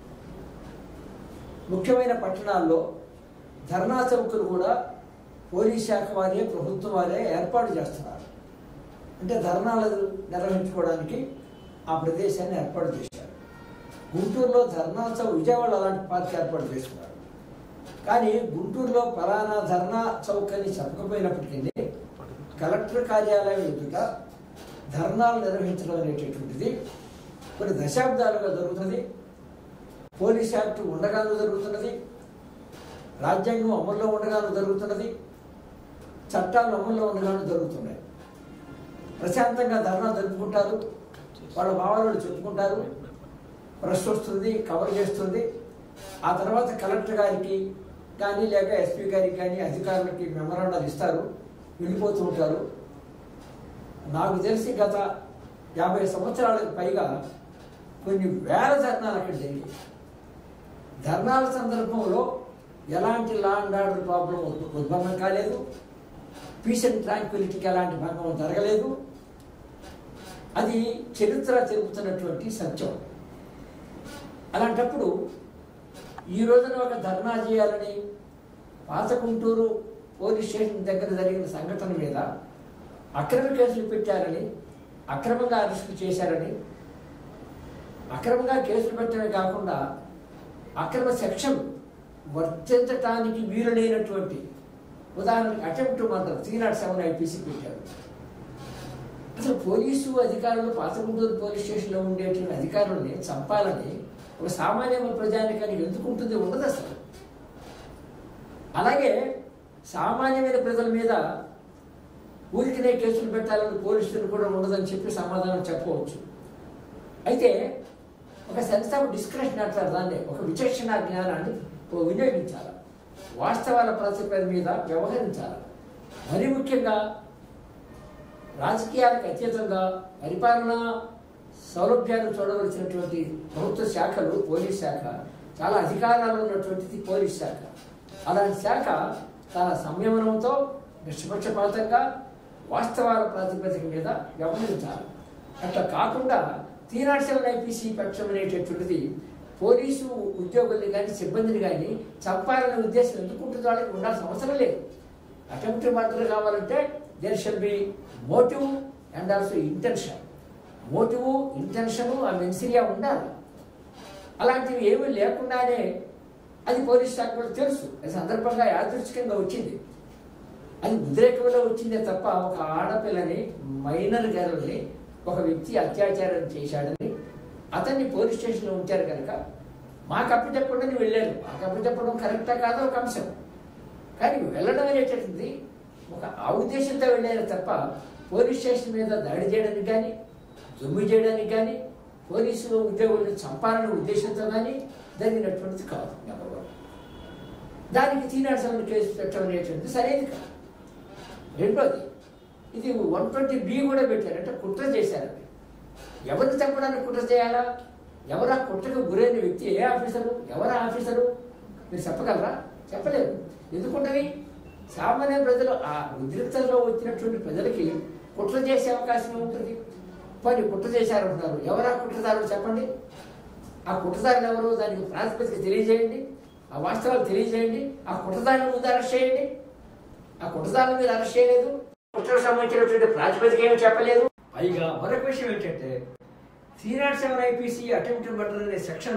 ముఖ్యమైన పట్టణాల్లో ధర్నా చౌకులు కూడా పోలీస్ శాఖ వారే ప్రభుత్వం వారే ఏర్పాటు చేస్తున్నారు అంటే ధర్నాలు నిర్వహించుకోవడానికి ఆ ప్రదేశాన్ని ఏర్పాటు చేశారు గుంటూరులో ధర్నా చౌక్ విజయవాడ అలాంటి పార్క్ ఏర్పాటు చేస్తున్నారు కానీ గుంటూరులో ఫలానా ధర్నా చౌక్ అని చెప్పకపోయినప్పటికీ కలెక్టర్ కార్యాలయం ఎదుట ధర్నాలు నిర్వహించడం అనేటటువంటిది కొన్ని దశాబ్దాలుగా జరుగుతుంది పోలీస్ యాక్ట్ ఉండగాను జరుగుతున్నది రాజ్యాంగం అమల్లో ఉండగాను జరుగుతున్నది చట్టాలు అమల్లో ఉండగాను జరుగుతున్నాయి ప్రశాంతంగా ధర్నా జరుపుకుంటారు వాళ్ళ భావాలను చెప్పుకుంటారు ప్రెస్ వస్తుంది కవర్ చేస్తుంది ఆ తర్వాత కలెక్టర్ గారికి కానీ లేక ఎస్పీ గారికి కానీ అధికారులకి మెమరాండాలు ఇస్తారు వెళ్ళిపోతూ ఉంటారు నాకు తెలిసి గత యాభై సంవత్సరాలకు పైగా కొన్ని వేల ధర్నాలు అక్కడ జరిగాయి ధర్నాల సందర్భంలో ఎలాంటి లా అండ్ ఆర్డర్ ప్రాబ్లం ఉద్భవం కాలేదు పీస్ అండ్ ట్రాంక్విలిటీకి ఎలాంటి భంగం జరగలేదు అది చరిత్ర తెలుపుతున్నటువంటి సత్యం అలాంటప్పుడు ఈ రోజున ఒక ధర్నా చేయాలని పాతకుంటూరు పోలీస్ స్టేషన్ దగ్గర జరిగిన సంఘటన మీద అక్రమ కేసులు పెట్టారని అక్రమంగా అరెస్టు చేశారని అక్రమంగా కేసులు పెట్టడమే కాకుండా అక్రమ సెక్షన్ వర్తించటానికి వీలు లేనటువంటి ఉదాహరణకి attempt murder three nought seven IPC పెట్టారు అసలు పోలీసు అధికారులు పాతగుంటూరు పోలీస్ స్టేషన్లో ఉండేటువంటి అధికారుల్ని చంపాలని ఒక సామాన్య ప్రజానికానికి ఎందుకు ఉంటుంది ఉండదు అసలు అలాగే సామాన్యమైన ప్రజల మీద ఊరికినే కేసులు పెట్టాలని పోలీసులు కూడా ఉండదని చెప్పి సమాధానం చెప్పవచ్చు అయితే ఒక సెన్స్ ఆఫ్ డిస్క్రిప్షన్ అంటారు దాన్ని ఒక విచక్షణ జ్ఞానాన్ని ఓ వినియోగించాలి వాస్తవాల ప్రతిపద మీద వ్యవహరించాలి మరి ముఖ్యంగా రాజకీయాలకు అతీతంగా పరిపాలన సౌలభ్యాన్ని చూడవలసినటువంటి ప్రభుత్వ శాఖలు పోలీస్ శాఖ చాలా అధికారాలు ఉన్నటువంటిది పోలీస్ శాఖ అలాంటి శాఖ చాలా సంయమనంతో నిష్పక్షపాతంగా వాస్తవాల ప్రాతిపదిక మీద వ్యవహరించాలి అట్లా కాకుండా త్రీ నాట్ సెవెన్ ఐపీసీ పక్షం అనేటటువంటిది పోలీసు ఉద్యోగుల్ని కానీ సిబ్బందిని కానీ చంపాలనే ఉద్దేశం ఎందుకు ఉంటుంది వాళ్ళకి ఉండాల్సిన అవసరం లేదు అటెంప్ట్ మర్డర్ కావాలంటే there shall be motive and also intention motive intention ఆ మెన్సిరియా ఉండాలి అలాంటివి ఏమీ లేకుండానే అది పోలీస్ శాఖ కూడా తెలుసు అది సందర్భంగా యాదృచ్ఛికంగా వచ్చింది అది ఉద్రేకంలో వచ్చిందే తప్ప ఒక ఆడపిల్లని మైనర్ గర్ల్ని ఒక వ్యక్తి అత్యాచారం చేశాడని అతన్ని పోలీస్ స్టేషన్లో ఉంచారు కనుక మాకు అప్పచెప్పకుండా వెళ్ళారు మాకు అప్పచెప్పడం కరెక్టా కాదో ఒక అంశం కానీ వెళ్ళడం అనేటటువంటిది ఒక ఆ ఉద్దేశంతో వెళ్ళారు తప్ప పోలీస్ స్టేషన్ మీద దాడి చేయడానికి కానీ జొమ్మి చేయడానికి కానీ పోలీసు ఉద్యోగులను చంపాలనే ఉద్దేశంతో కానీ జరిగినటువంటిది కాదు నెంబర్ వన్ దానికి తీనాడు కేసు పెట్టడం అనేటువంటిది సరైనది కాదు రెండోది ఇది వన్ ట్వంటీ బి కూడా పెట్టారు అంటే కుట్ర చేశారు అది. ఎవరిని చంపడానికి కుట్ర చేయాలా ఎవరు ఆ కుట్రకు గురైన వ్యక్తి ఏ ఆఫీసరు ఎవరు ఆఫీసరు మీరు చెప్పగలరా చెప్పలేరు ఎందుకుంటది సామాన్య ప్రజలు ఆ ఉద్రిక్తలో వచ్చినటువంటి ప్రజలకి కుట్ర చేసే అవకాశం ఉంటుంది పని కుట్ర చేశారంటున్నారు ఎవరు ఆ కుట్రదారులు చెప్పండి ఆ కుట్రదారులు ఎవరు దానికి ప్రాతిపదిక తెలియజేయండి ఆ వాస్తవాలు తెలియజేయండి ఆ కుట్రదారుని ముందు అరెస్ట్ చేయండి ఆ కుట్రదారుని మీరు అరెస్ట్ చేయలేదు కుట్రకు సంబంధించినటువంటి ప్రాతిపదిక ఏమి చెప్పలేదు పైగా మరొక విషయం ఏంటంటే three nought seven IPC attempt murder అనే సెక్షన్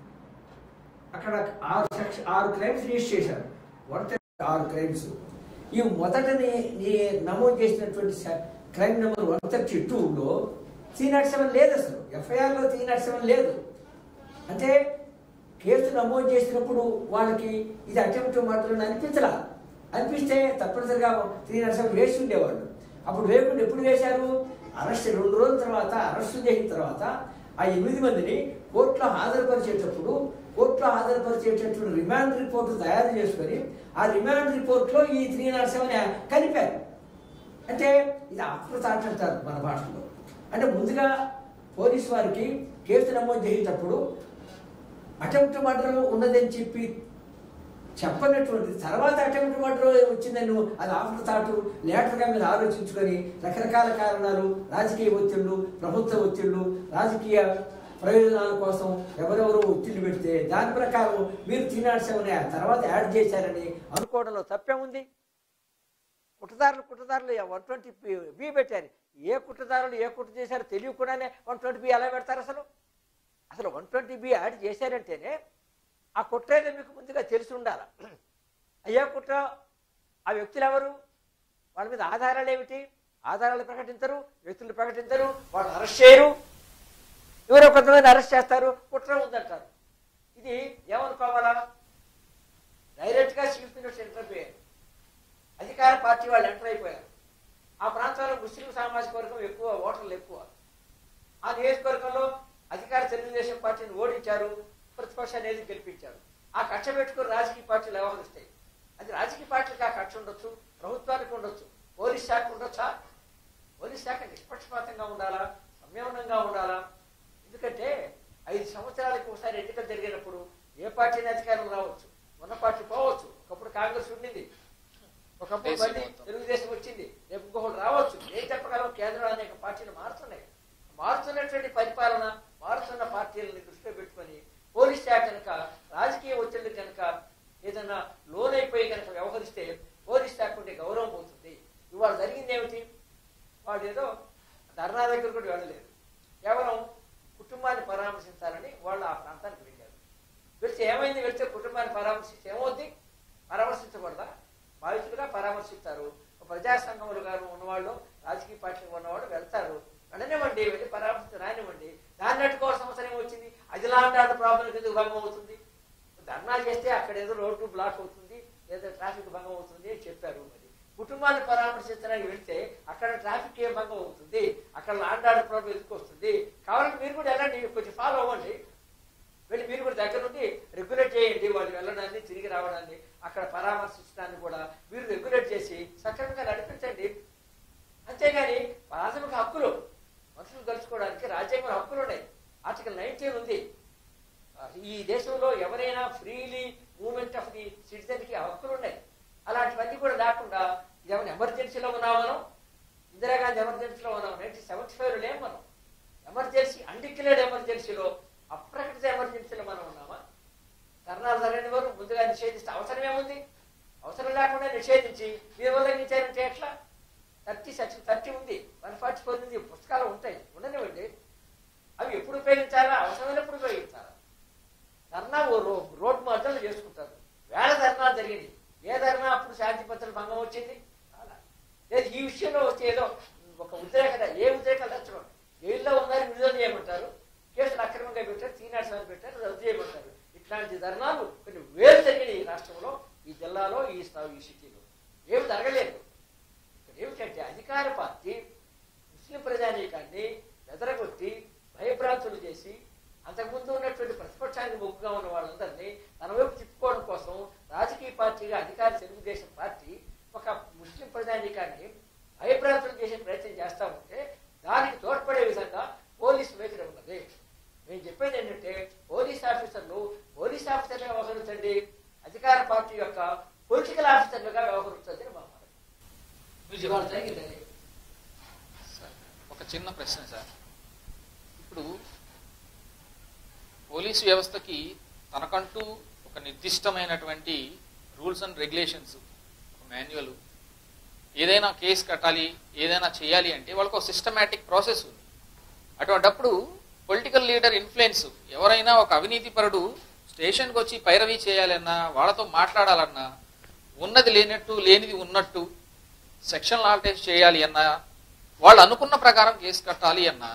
అక్కడ ఆరు సెక్షన్ ఆరు క్రైమ్స్ రిజిస్టర్ చేశారు వన్ ఆరు క్రైమ్స్ ఈ మొదటని ఈ నమోదు చేసినటువంటి క్రైమ్ నెంబర్ వన్ థర్టీ టూలో త్రీ నాట్ సెవెన్ లేదు అసలు ఎఫ్ఐఆర్లో త్రీ నాట్ సెవెన్ లేదు అంటే కేసు నమోదు చేసినప్పుడు వాళ్ళకి ఇది అటెంప్ట్ మర్డర్ అని అనిపించలా అనిపిస్తే తప్పనిసరిగా త్రీ నాట్ సెవెన్ వేసి ఉండేవాళ్ళు అప్పుడు వేయకుండా ఎప్పుడు వేశారు అరెస్ట్ రెండు రోజుల తర్వాత అరెస్ట్ చేసిన తర్వాత ఆ ఎనిమిది మందిని కోర్టులో హాజరుపరిచేటప్పుడు కోర్టులో హాజరుపరిచేటటువంటి రిమాండ్ రిపోర్ట్ తయారు చేసుకొని ఆ రిమాండ్ రిపోర్ట్లో ఈ త్రీ నాట్ సెవెన్ కలిపారు అంటే ఇది ఆత్మతాట అంటారు మన భాషలో అంటే ముందుగా పోలీసు వారికి కేసు నమోదు చేసేటప్పుడు అటెంప్ట్ మర్డర్ ఉన్నదని చెప్పి చెప్పనటువంటి తర్వాత అటెంప్ట్ మర్డర్ వచ్చిందని నువ్వు అది ఆఫ్టర్ థాట్ లేటర్గా మీరు ఆలోచించుకొని రకరకాల కారణాలు రాజకీయ ఒత్తిళ్ళు ప్రభుత్వ ఒత్తిళ్ళు రాజకీయ ప్రయోజనాల కోసం ఎవరెవరో ఒత్తిళ్ళు పెడితే దాని ప్రకారం మీరు తినాల్సిన తర్వాత యాడ్ చేశారని అనుకోవడంలో తప్పే ఉంది కుట్రదారులు కుట్రదారులు వన్ ట్వంటీ బి పెట్టారు ఏ కుట్రదారులు ఏ కుట్ర చేశారో తెలియకుండానే వన్ ట్వంటీ బి ఎలా పెడతారు అసలు అసలు వన్ ట్వంటీ బి యాడ్ చేశారంటేనే ఆ కుట్ర ఏదో మీకు ముందుగా తెలిసి ఉండాలి అయ్యా కుట్ర ఆ వ్యక్తులు ఎవరు వాళ్ళ మీద ఆధారాలు ఏమిటి ఆధారాలు ప్రకటించరు వ్యక్తులు ప్రకటించరు వాళ్ళని అరెస్ట్ చేయరు ఎవరో కొంతమంది అరెస్ట్ చేస్తారు కుట్ర ఉందంటారు ఇది ఏమనుకోవాలా డైరెక్ట్గా చీఫ్ మినిస్టర్ ఎంటర్ అయ్యారు అధికార పార్టీ వాళ్ళు ఎంటర్ అయిపోయారు ఆ ప్రాంతంలో ముస్లిం సామాజిక వర్గం ఎక్కువ ఓటర్లు ఎక్కువ ఆ నియోజకవర్గంలో అధికార తెలుగుదేశం పార్టీని ఓడించారు ప్రతిపక్షాన్ని ఏది గెలిపించారు ఆ కక్ష పెట్టుకుని రాజకీయ పార్టీలు వ్యవహరిస్తాయి అది రాజకీయ పార్టీలకు ఆ కక్ష ఉండొచ్చు ప్రభుత్వానికి ఉండొచ్చు పోలీస్ శాఖ ఉండొచ్చా పోలీస్ శాఖ నిష్పక్షపాతంగా ఉండాలా సంయమనంగా ఉండాలా ఎందుకంటే ఐదు సంవత్సరాలకు ఒకసారి ఎన్నికలు జరిగినప్పుడు ఏ పార్టీని అధికారం రావచ్చు ఉన్న పార్టీ పోవచ్చు ఒకప్పుడు కాంగ్రెస్ ఉండింది ఒకప్పుడు దేశం మళ్ళీ మొత్తం. తెలుగుదేశం వచ్చింది రేపు ఇంకొకటి రావచ్చు ఏం చెప్పగలం కేంద్రంలో అనేక పార్టీలు మారుతున్నాయి మారుతున్నటువంటి పరిపాలన మారుతున్న పార్టీలని దృష్టిలో పెట్టుకొని పోలీస్ శాఖ కనుక రాజకీయ ఒత్తిడి కనుక ఏదైనా లోన్ అయిపోయి కనుక వ్యవహరిస్తే పోలీస్ శాఖ ఉండే గౌరవం పోతుంది ఇవాళ జరిగింది ఏమిటి వాడు ఏదో ధర్నా దగ్గర కూడా వెళ్ళలేదు కేవలం కుటుంబాన్ని పరామర్శించాలని వాళ్ళు ఆ ప్రాంతానికి వెళ్ళారు వెళ్తే ఏమైంది వెళ్తే కుటుంబాన్ని పరామర్శిస్తే ఏమవుద్ది పరామర్శించకూడదా బాధితులుగా పరామర్శిస్తారు ఒక ప్రజా సంఘములు గారు ఉన్నవాళ్ళు రాజకీయ పార్టీలు ఉన్నవాళ్ళు వెళ్తారు వెళ్ళనివ్వండి వెళ్ళి పరామర్శించి రానివ్వండి దాన్ని అట్టుకోవాల్సిన అవసరం ఏమొచ్చింది అది లాంటి ప్రాబ్లం ఎందుకు భంగం అవుతుంది ధర్నా చేస్తే అక్కడ ఏదో రోడ్డు బ్లాక్ అవుతుంది లేదా ట్రాఫిక్ భంగం అవుతుంది అని చెప్పారు మరి కుటుంబాన్ని పరామర్శించడానికి వెళ్తే అక్కడ ట్రాఫిక్ ఏం భంగం అవుతుంది అక్కడ లాండ్ ఆర్డర్ ప్రాబ్లం ఎందుకు వస్తుంది కావాలంటే మీరు కూడా వెళ్ళండి కొంచెం ఫాలో అవ్వండి వెళ్ళి మీరు కూడా దగ్గర నుండి రెగ్యులేట్ చేయండి వాళ్ళు వెళ్ళడాన్ని తిరిగి రావడాన్ని అక్కడ పరామర్శించడాన్ని కూడా మీరు రెగ్యులేట్ చేసి సక్రమంగా నడిపించండి అంతేగాని ప్రాథమిక హక్కులు మనుషులు కలుసుకోవడానికి రాజ్యాంగంలో హక్కులు ఉన్నాయి ఆర్టికల్ నైన్టీన్ ఉంది ఆ, ఈ దేశంలో ఎవరైనా freely movement of the citizen కి హక్కులు ఉన్నాయి అలాంటివన్నీ కూడా లేకుండా ఏమైనా ఎమర్జెన్సీలో ఉన్నాం మనం ఇందిరాగాంధీ ఎమర్జెన్సీలో ఉన్నాం నైన్టీన్ సెవెంటీ ఫైవ్ లేం మనం ఎమర్జెన్సీ అన్డిక్లేర్డ్ ఎమర్జెన్సీలో అప్రకటిత ఎమర్జెన్సీలో మనం ఉన్నామా ధర్నాలు జరగని వారు ముందుగా నిషేధిస్తే అవసరం ఏముంది అవసరం లేకుండా నిషేధించి మీరు ఉల్లంఘించారంటే ఎట్లా థర్టీ సెక్షన్ థర్టీ ఉంది వన్ ఫార్టీ ఫోర్ ఉంది పుస్తకాలు ఉంటాయి ఉండనివ్వండి అవి ఎప్పుడు ఉపయోగించాలా అవసరమైనప్పుడు ఉపయోగించాలా ధర్నా ఓ రో- రోడ్డు మధ్యలో చేసుకుంటారు వేల ధర్నాలు జరిగింది ఏ ధర్నా అప్పుడు శాంతి భద్రత భంగం వచ్చింది చాలా. లేదు ఈ విషయంలో వస్తే ఏదో ఒక ఉద్రేక ఏ ఉద్రేకాలు తెచ్చడం జైల్లో ఉన్నారు విడుదల చేయమంటారు కేసులు అక్రమంగా పెట్టారు తీనాడు పెట్టారు రద్దు చేయమంటారు ఇట్లాంటి ధర్నాలు కొన్ని వేలు జరిగినాయి ఈ రాష్ట్రంలో ఈ జిల్లాలో ఈ స్థా- ఈ సిటీలో ఏమి జరగలేదు ఇక్కడ ఏమిటంటే అధికార పార్టీ ముస్లిం ప్రజానీకాన్ని ఎదరగొట్టి భయభ్రాంతులు చేసి అంతకుముందు ఉన్నటువంటి ప్రతిపక్షానికి మొగ్గుగా ఉన్న వాళ్ళందరినీ తన వైపు తిప్పుకోవడం కోసం రాజకీయ పార్టీగా అధికార తెలుగుదేశం పార్టీ ఒక ముస్లిం ప్రజానీకాన్ని భయభ్రాంతులు చేసే ప్రయత్నం చేస్తా ఉంటే దానికి తోడ్పడే విధంగా పోలీసు వైఖరి ఉన్నది నేను చెప్పేది ఏంటంటే పోలీస్ ఆఫీసర్లు పోలీస్ ఆఫీసర్గా వ్యవహరించండి అధికార పార్టీ యొక్క పొలిటికల్ ఆఫీసర్లుగా వ్యవహరించండి మా మాట. మీరు ఇవాళ చెప్పండి. జరిగింది అదే. సార్, ఒక చిన్న ప్రశ్న సార్ ఇప్పుడు పోలీసు వ్యవస్థకి తనకంటూ ఒక నిర్దిష్టమైనటువంటి రూల్స్ అండ్ రెగ్యులేషన్స్ ఒక మాన్యువల్ ఏదైనా కేసు కట్టాలి ఏదైనా చేయాలి అంటే వాళ్ళకు ఒక సిస్టమేటిక్ ప్రాసెస్ ఉంది అటువంటప్పుడు పొలిటికల్ లీడర్ ఇన్ఫ్లుయెన్స్ ఎవరైనా ఒక అవినీతి పరుడు స్టేషన్కి వచ్చి పైరవీ చేయాలన్నా వాళ్ళతో మాట్లాడాలన్నా ఉన్నది లేనట్టు లేనిది ఉన్నట్టు సెక్షన్ ఆల్టేజ్ చేయాలి అన్నా వాళ్ళు అనుకున్న ప్రకారం కేసు కట్టాలి అన్నా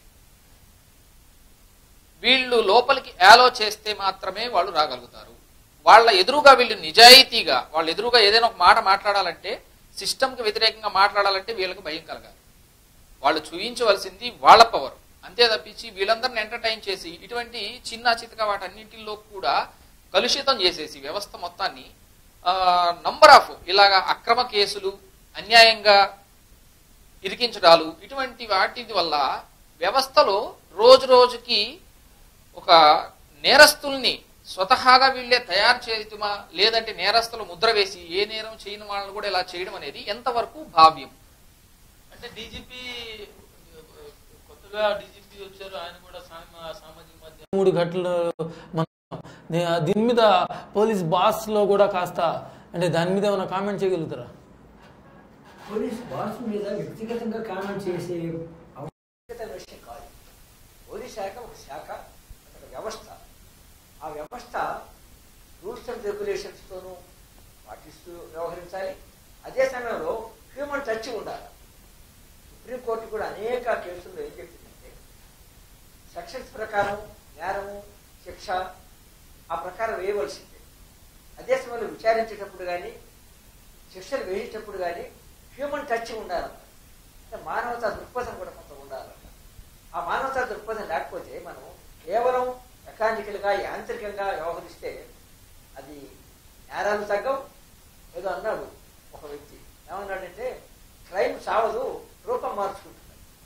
వీళ్ళు లోపలికి యాలో చేస్తే మాత్రమే వాళ్ళు రాగలుగుతారు వాళ్ళ ఎదురుగా వీళ్ళు నిజాయితీగా వాళ్ళ ఎదురుగా ఏదైనా ఒక మాట మాట్లాడాలంటే సిస్టమ్కి వ్యతిరేకంగా మాట్లాడాలంటే వీళ్ళకి భయం కలగాలి వాళ్ళు చూయించవలసింది వాళ్ళ పవర్ అంతే తప్పించి వీళ్ళందరిని ఎంటర్టైన్ చేసి ఇటువంటి చిన్న చితక వాటన్నింటిలో కూడా కలుషితం చేసేసి వ్యవస్థ మొత్తాన్ని నంబర్ ఆఫ్ ఇలాగా అక్రమ కేసులు అన్యాయంగా ఇరికించడాలు ఇటువంటి వాటి వల్ల వ్యవస్థలో రోజు రోజుకి ఒక నేరస్తుల్ని స్వతహాగా వీళ్ళే తయారు చేయటమా లేదంటే నేరస్తులు ముద్ర వేసి ఏ నేరం చేయని వాళ్ళని కూడా ఇలా చేయడం అనేది ఎంతవరకు భావ్యం అంటే డీజీపీ కొత్తగా డీజీపీ వచ్చారు ఆయన కూడా సామ- సామాజిక మాధ్యమం మూడు గంటలు మనం నే- దీని మీద పోలీస్ బాస్ లో కూడా కాస్త అంటే దాని మీద ఏమైనా కామెంట్ చేయగలుగుతారా పోలీస్ బాస్ మీద వ్యక్తిగతంగా కామెంట్ చేసే వ్యక్తిగత విషయం కాదు పోలీస్ శాఖ ఒక శాఖ ఒక వ్యవస్థ ఆ వ్యవస్థ రూల్స్ అండ్ రెగ్యులేషన్స్తోనూ వాటి వ్యవహరించాలి అదే సమయంలో హ్యూమన్ టచ్ ఉండాలి సుప్రీంకోర్టు కూడా అనేక కేసుల్లో ఏం చెప్పిందంటే సెక్షన్స్ ప్రకారం నేరము శిక్ష ఆ ప్రకారం వేయవలసిందే అదే సమయంలో విచారించేటప్పుడు కానీ శిక్షలు వేసేటప్పుడు కానీ హ్యూమన్ టచ్ ఉండాలన్నమాట అంటే మానవతా దృక్పథం కూడా కొంత ఉండాలన్నమాట ఆ మానవతా దృక్పథం లేకపోతే మనం కేవలం మెకానికల్గా యాంత్రికంగా వ్యవహరిస్తే అది నేరాలు తగ్గవు ఏదో అన్నాడు ఒక వ్యక్తి ఏమన్నాడంటే క్రైమ్ సావదు రూపం మార్చుకుంటున్నాడు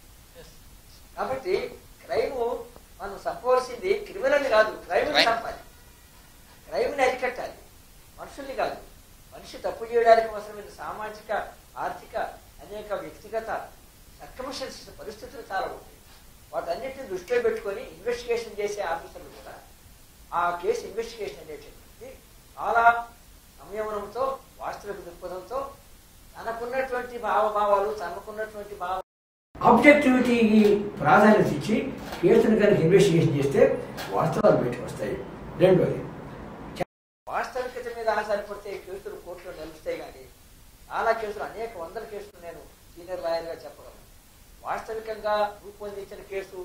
కాబట్టి క్రైమ్ మనం చంపవలసింది క్రిమినల్ కాదు క్రైమ్ Crime. చంపాలి క్రైమ్ని అరికట్టాలి మనుషుల్ని కాదు మనిషి తప్పు చేయడానికి అవసరమైన సామాజిక ఆర్థిక అనేక వ్యక్తిగత సర్కమిషన్స్ పరిస్థితులు చాలా ఉంటాయి వాటన్నిటిని దృష్టిలో పెట్టుకొని ఇన్వెస్టిగేషన్ చేసే ఆఫీసర్లు కూడా ఆ కేసు ఇన్వెస్టిగేషన్ అనేటటువంటి చాలా సంయమనంతో వాస్తవిక దృక్పథంతో తనకున్నటువంటి భావభావాలు తనకున్నటువంటి భావ ఆబ్జెక్టివిటీకి ప్రాధాన్యత ఇచ్చి కేసును కనుక ఇన్వెస్టిగేషన్ చేస్తే వాస్తవాలు బయటకు వస్తాయి రెండోది వాస్తవికత మీద ఆధారపడితే కేసులు కోర్టులో నిలుస్తాయి కానీ చాలా కేసులు అనేక వందల కేసులు నేను సీనియర్ లాయర్గా చెప్పగలను వాస్తవికంగా రూపొందించిన కేసు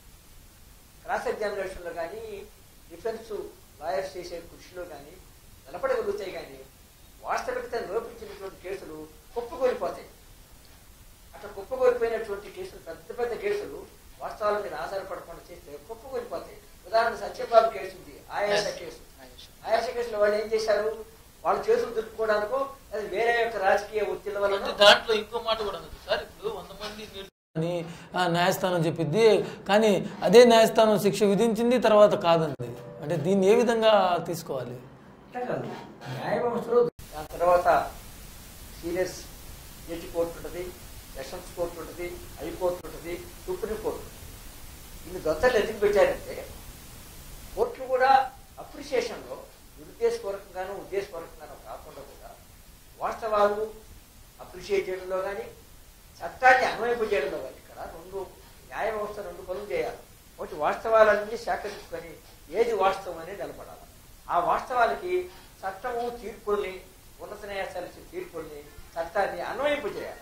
క్రాస్ ఎగ్జామినేషన్లో కానీ డిఫెన్స్ లాయర్స్ చేసే కృషిలో కానీ నిలబడగలుగుతాయి కానీ వాస్తవికతను లోపించినటువంటి కేసులు కుప్పకూలిపోతాయి అట్లా కుప్పకూలిపోయినటువంటి కేసులు పెద్ద పెద్ద కేసులు వాస్తవాల మీద ఆధారపడకుండా చేస్తే కుప్పకూలిపోతాయి ఉదాహరణ సత్యబాబు కేసు ఉంది ఆయాస కేసు ఆయాస కేసులో వాళ్ళు ఏం చేశారు వాళ్ళు చేతులు దులుపుకోవడానికో అది వేరే యొక్క రాజకీయ ఒత్తిళ్ల వలన అంటే దాంట్లో ఇంకో మాట కూడా ఉంది సార్ ఇప్పుడు వంద మంది నిర్- అని ఆ, న్యాయస్థానం చెప్పిద్ది కానీ అదే న్యాయస్థానం శిక్ష విధించింది తర్వాత కాదండి అంటే దీన్ని ఏ విధంగా తీసుకోవాలి అట్లా కాదు న్యాయ వ్యవస్థలో దాని తర్వాత సీనియర్స్ జడ్జి కోర్టు ఉంటుంది సెషన్స్ కోర్టు ఉంటుంది హైకోర్టు ఉంటుంది సుప్రీం కోర్టు ఉంటుంది. ఇన్ని దొంతలు ఎందుకు పెట్టారంటే కోర్టులు కూడా అప్రిషియేషన్లో దురుద్దేశపూర్వకంగానూ ఉద్దేశపూర్వకంగానూ కాకుండా కూడా వాస్తవాలు అప్రిషియేట్ చేయడంలో కానీ చట్టాన్ని అన్వయింపజేయడంలో కానీ ఇక్కడ రెండు న్యాయ వ్యవస్థ రెండు పనులు చేయాలి ఒకటి వాస్తవాలన్నీ సేకరించుకొని ఏది వాస్తవం అని నిలబడాలి ఆ వాస్తవాలకి చట్టము తీర్పుల్ని ఉన్నత న్యాయస్థానం ఇచ్చిన తీర్పుల్ని చట్టాన్ని అన్వయింపజేయాలి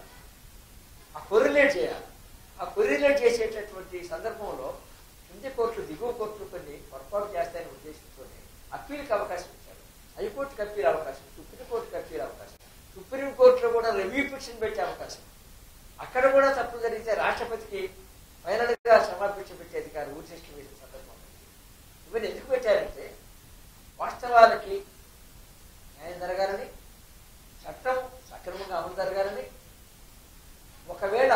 ఆ కొరిలేట్ చేయాలి ఆ కొరిలేట్ చేసేటటువంటి సందర్భంలో కింది కోర్టులు దిగువ కోర్టులు కొన్ని పొరపాటు చేస్తాయని ఉద్దేశంతో అప్పీల్కి అవకాశం ఇచ్చారు హైకోర్టుకి అప్పీల్ అవకాశం సుప్రీంకోర్టుకి అప్పీల్ అవకాశం సుప్రీంకోర్టులో కూడా రివ్యూ పిటిషన్ పెట్టే అవకాశం అక్కడ కూడా తప్పులు జరిగితే రాష్ట్రపతికి ఫైనల్ గా సమర్పించ పెట్టే అధికారం ఊరి సిస్టమ్ వేసిన సందర్భంలో ఇవన్నీ ఎందుకు పెట్టారంటే వాస్తవాలకి న్యాయం జరగాలని చట్టం సక్రమంగా అమలు జరగాలని ఒకవేళ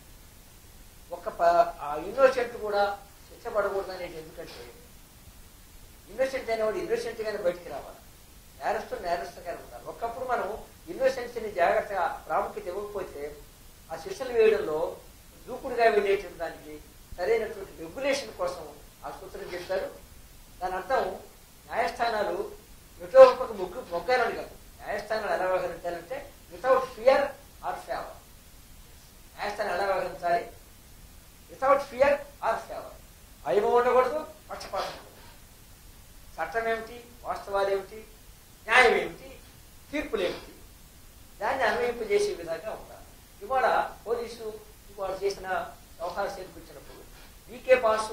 ఒక ప- ఆ ఇన్నోసెంట్ కూడా శిక్షపడకూడదు అనేది ఎందుకంటే ఇన్నోసెంట్ అనేవాడు ఇన్నోసెంట్ గానే బయటికి రావాలి నేరస్తు నేరస్తుగానే ఉండాలి ఒకప్పుడు మనం ఇన్నోసెన్స్ని జాగ్రత్తగా ప్రాముఖ్యత ఇవ్వకపోతే ఆ శిక్షలు వేయడంలో దూకుడుగా వెళ్ళేటువంటి దానికి సరైనటువంటి రెగ్యులేషన్ కోసం ఆ సూత్రం చెప్పారు దాని అర్థం న్యాయస్థానాలు ఎటో ఒక ముగ్గు మొగ్గాలని కాదు న్యాయస్థానాలు ఎలా వ్యవహరించాలంటే వితౌట్ ఫియర్ ఆర్ ఫేవర్ న్యాయస్థానం ఎలా వ్యవహరించాలి వితౌట్ ఫియర్ ఆర్ ఫేవర్ భయం ఉండకూడదు పక్షపాతం ఉండకూడదు చట్టం ఏమిటి వాస్తవాలు ఏమిటి న్యాయం ఏమిటి తీర్పులు ఏమిటి దాన్ని అన్వయింపజేసే విధంగా ఉండాలి ఇవాళ పోలీసు ఇవాళ చేసిన వ్యవహారం చేర్పించినప్పుడు వీకే పాసు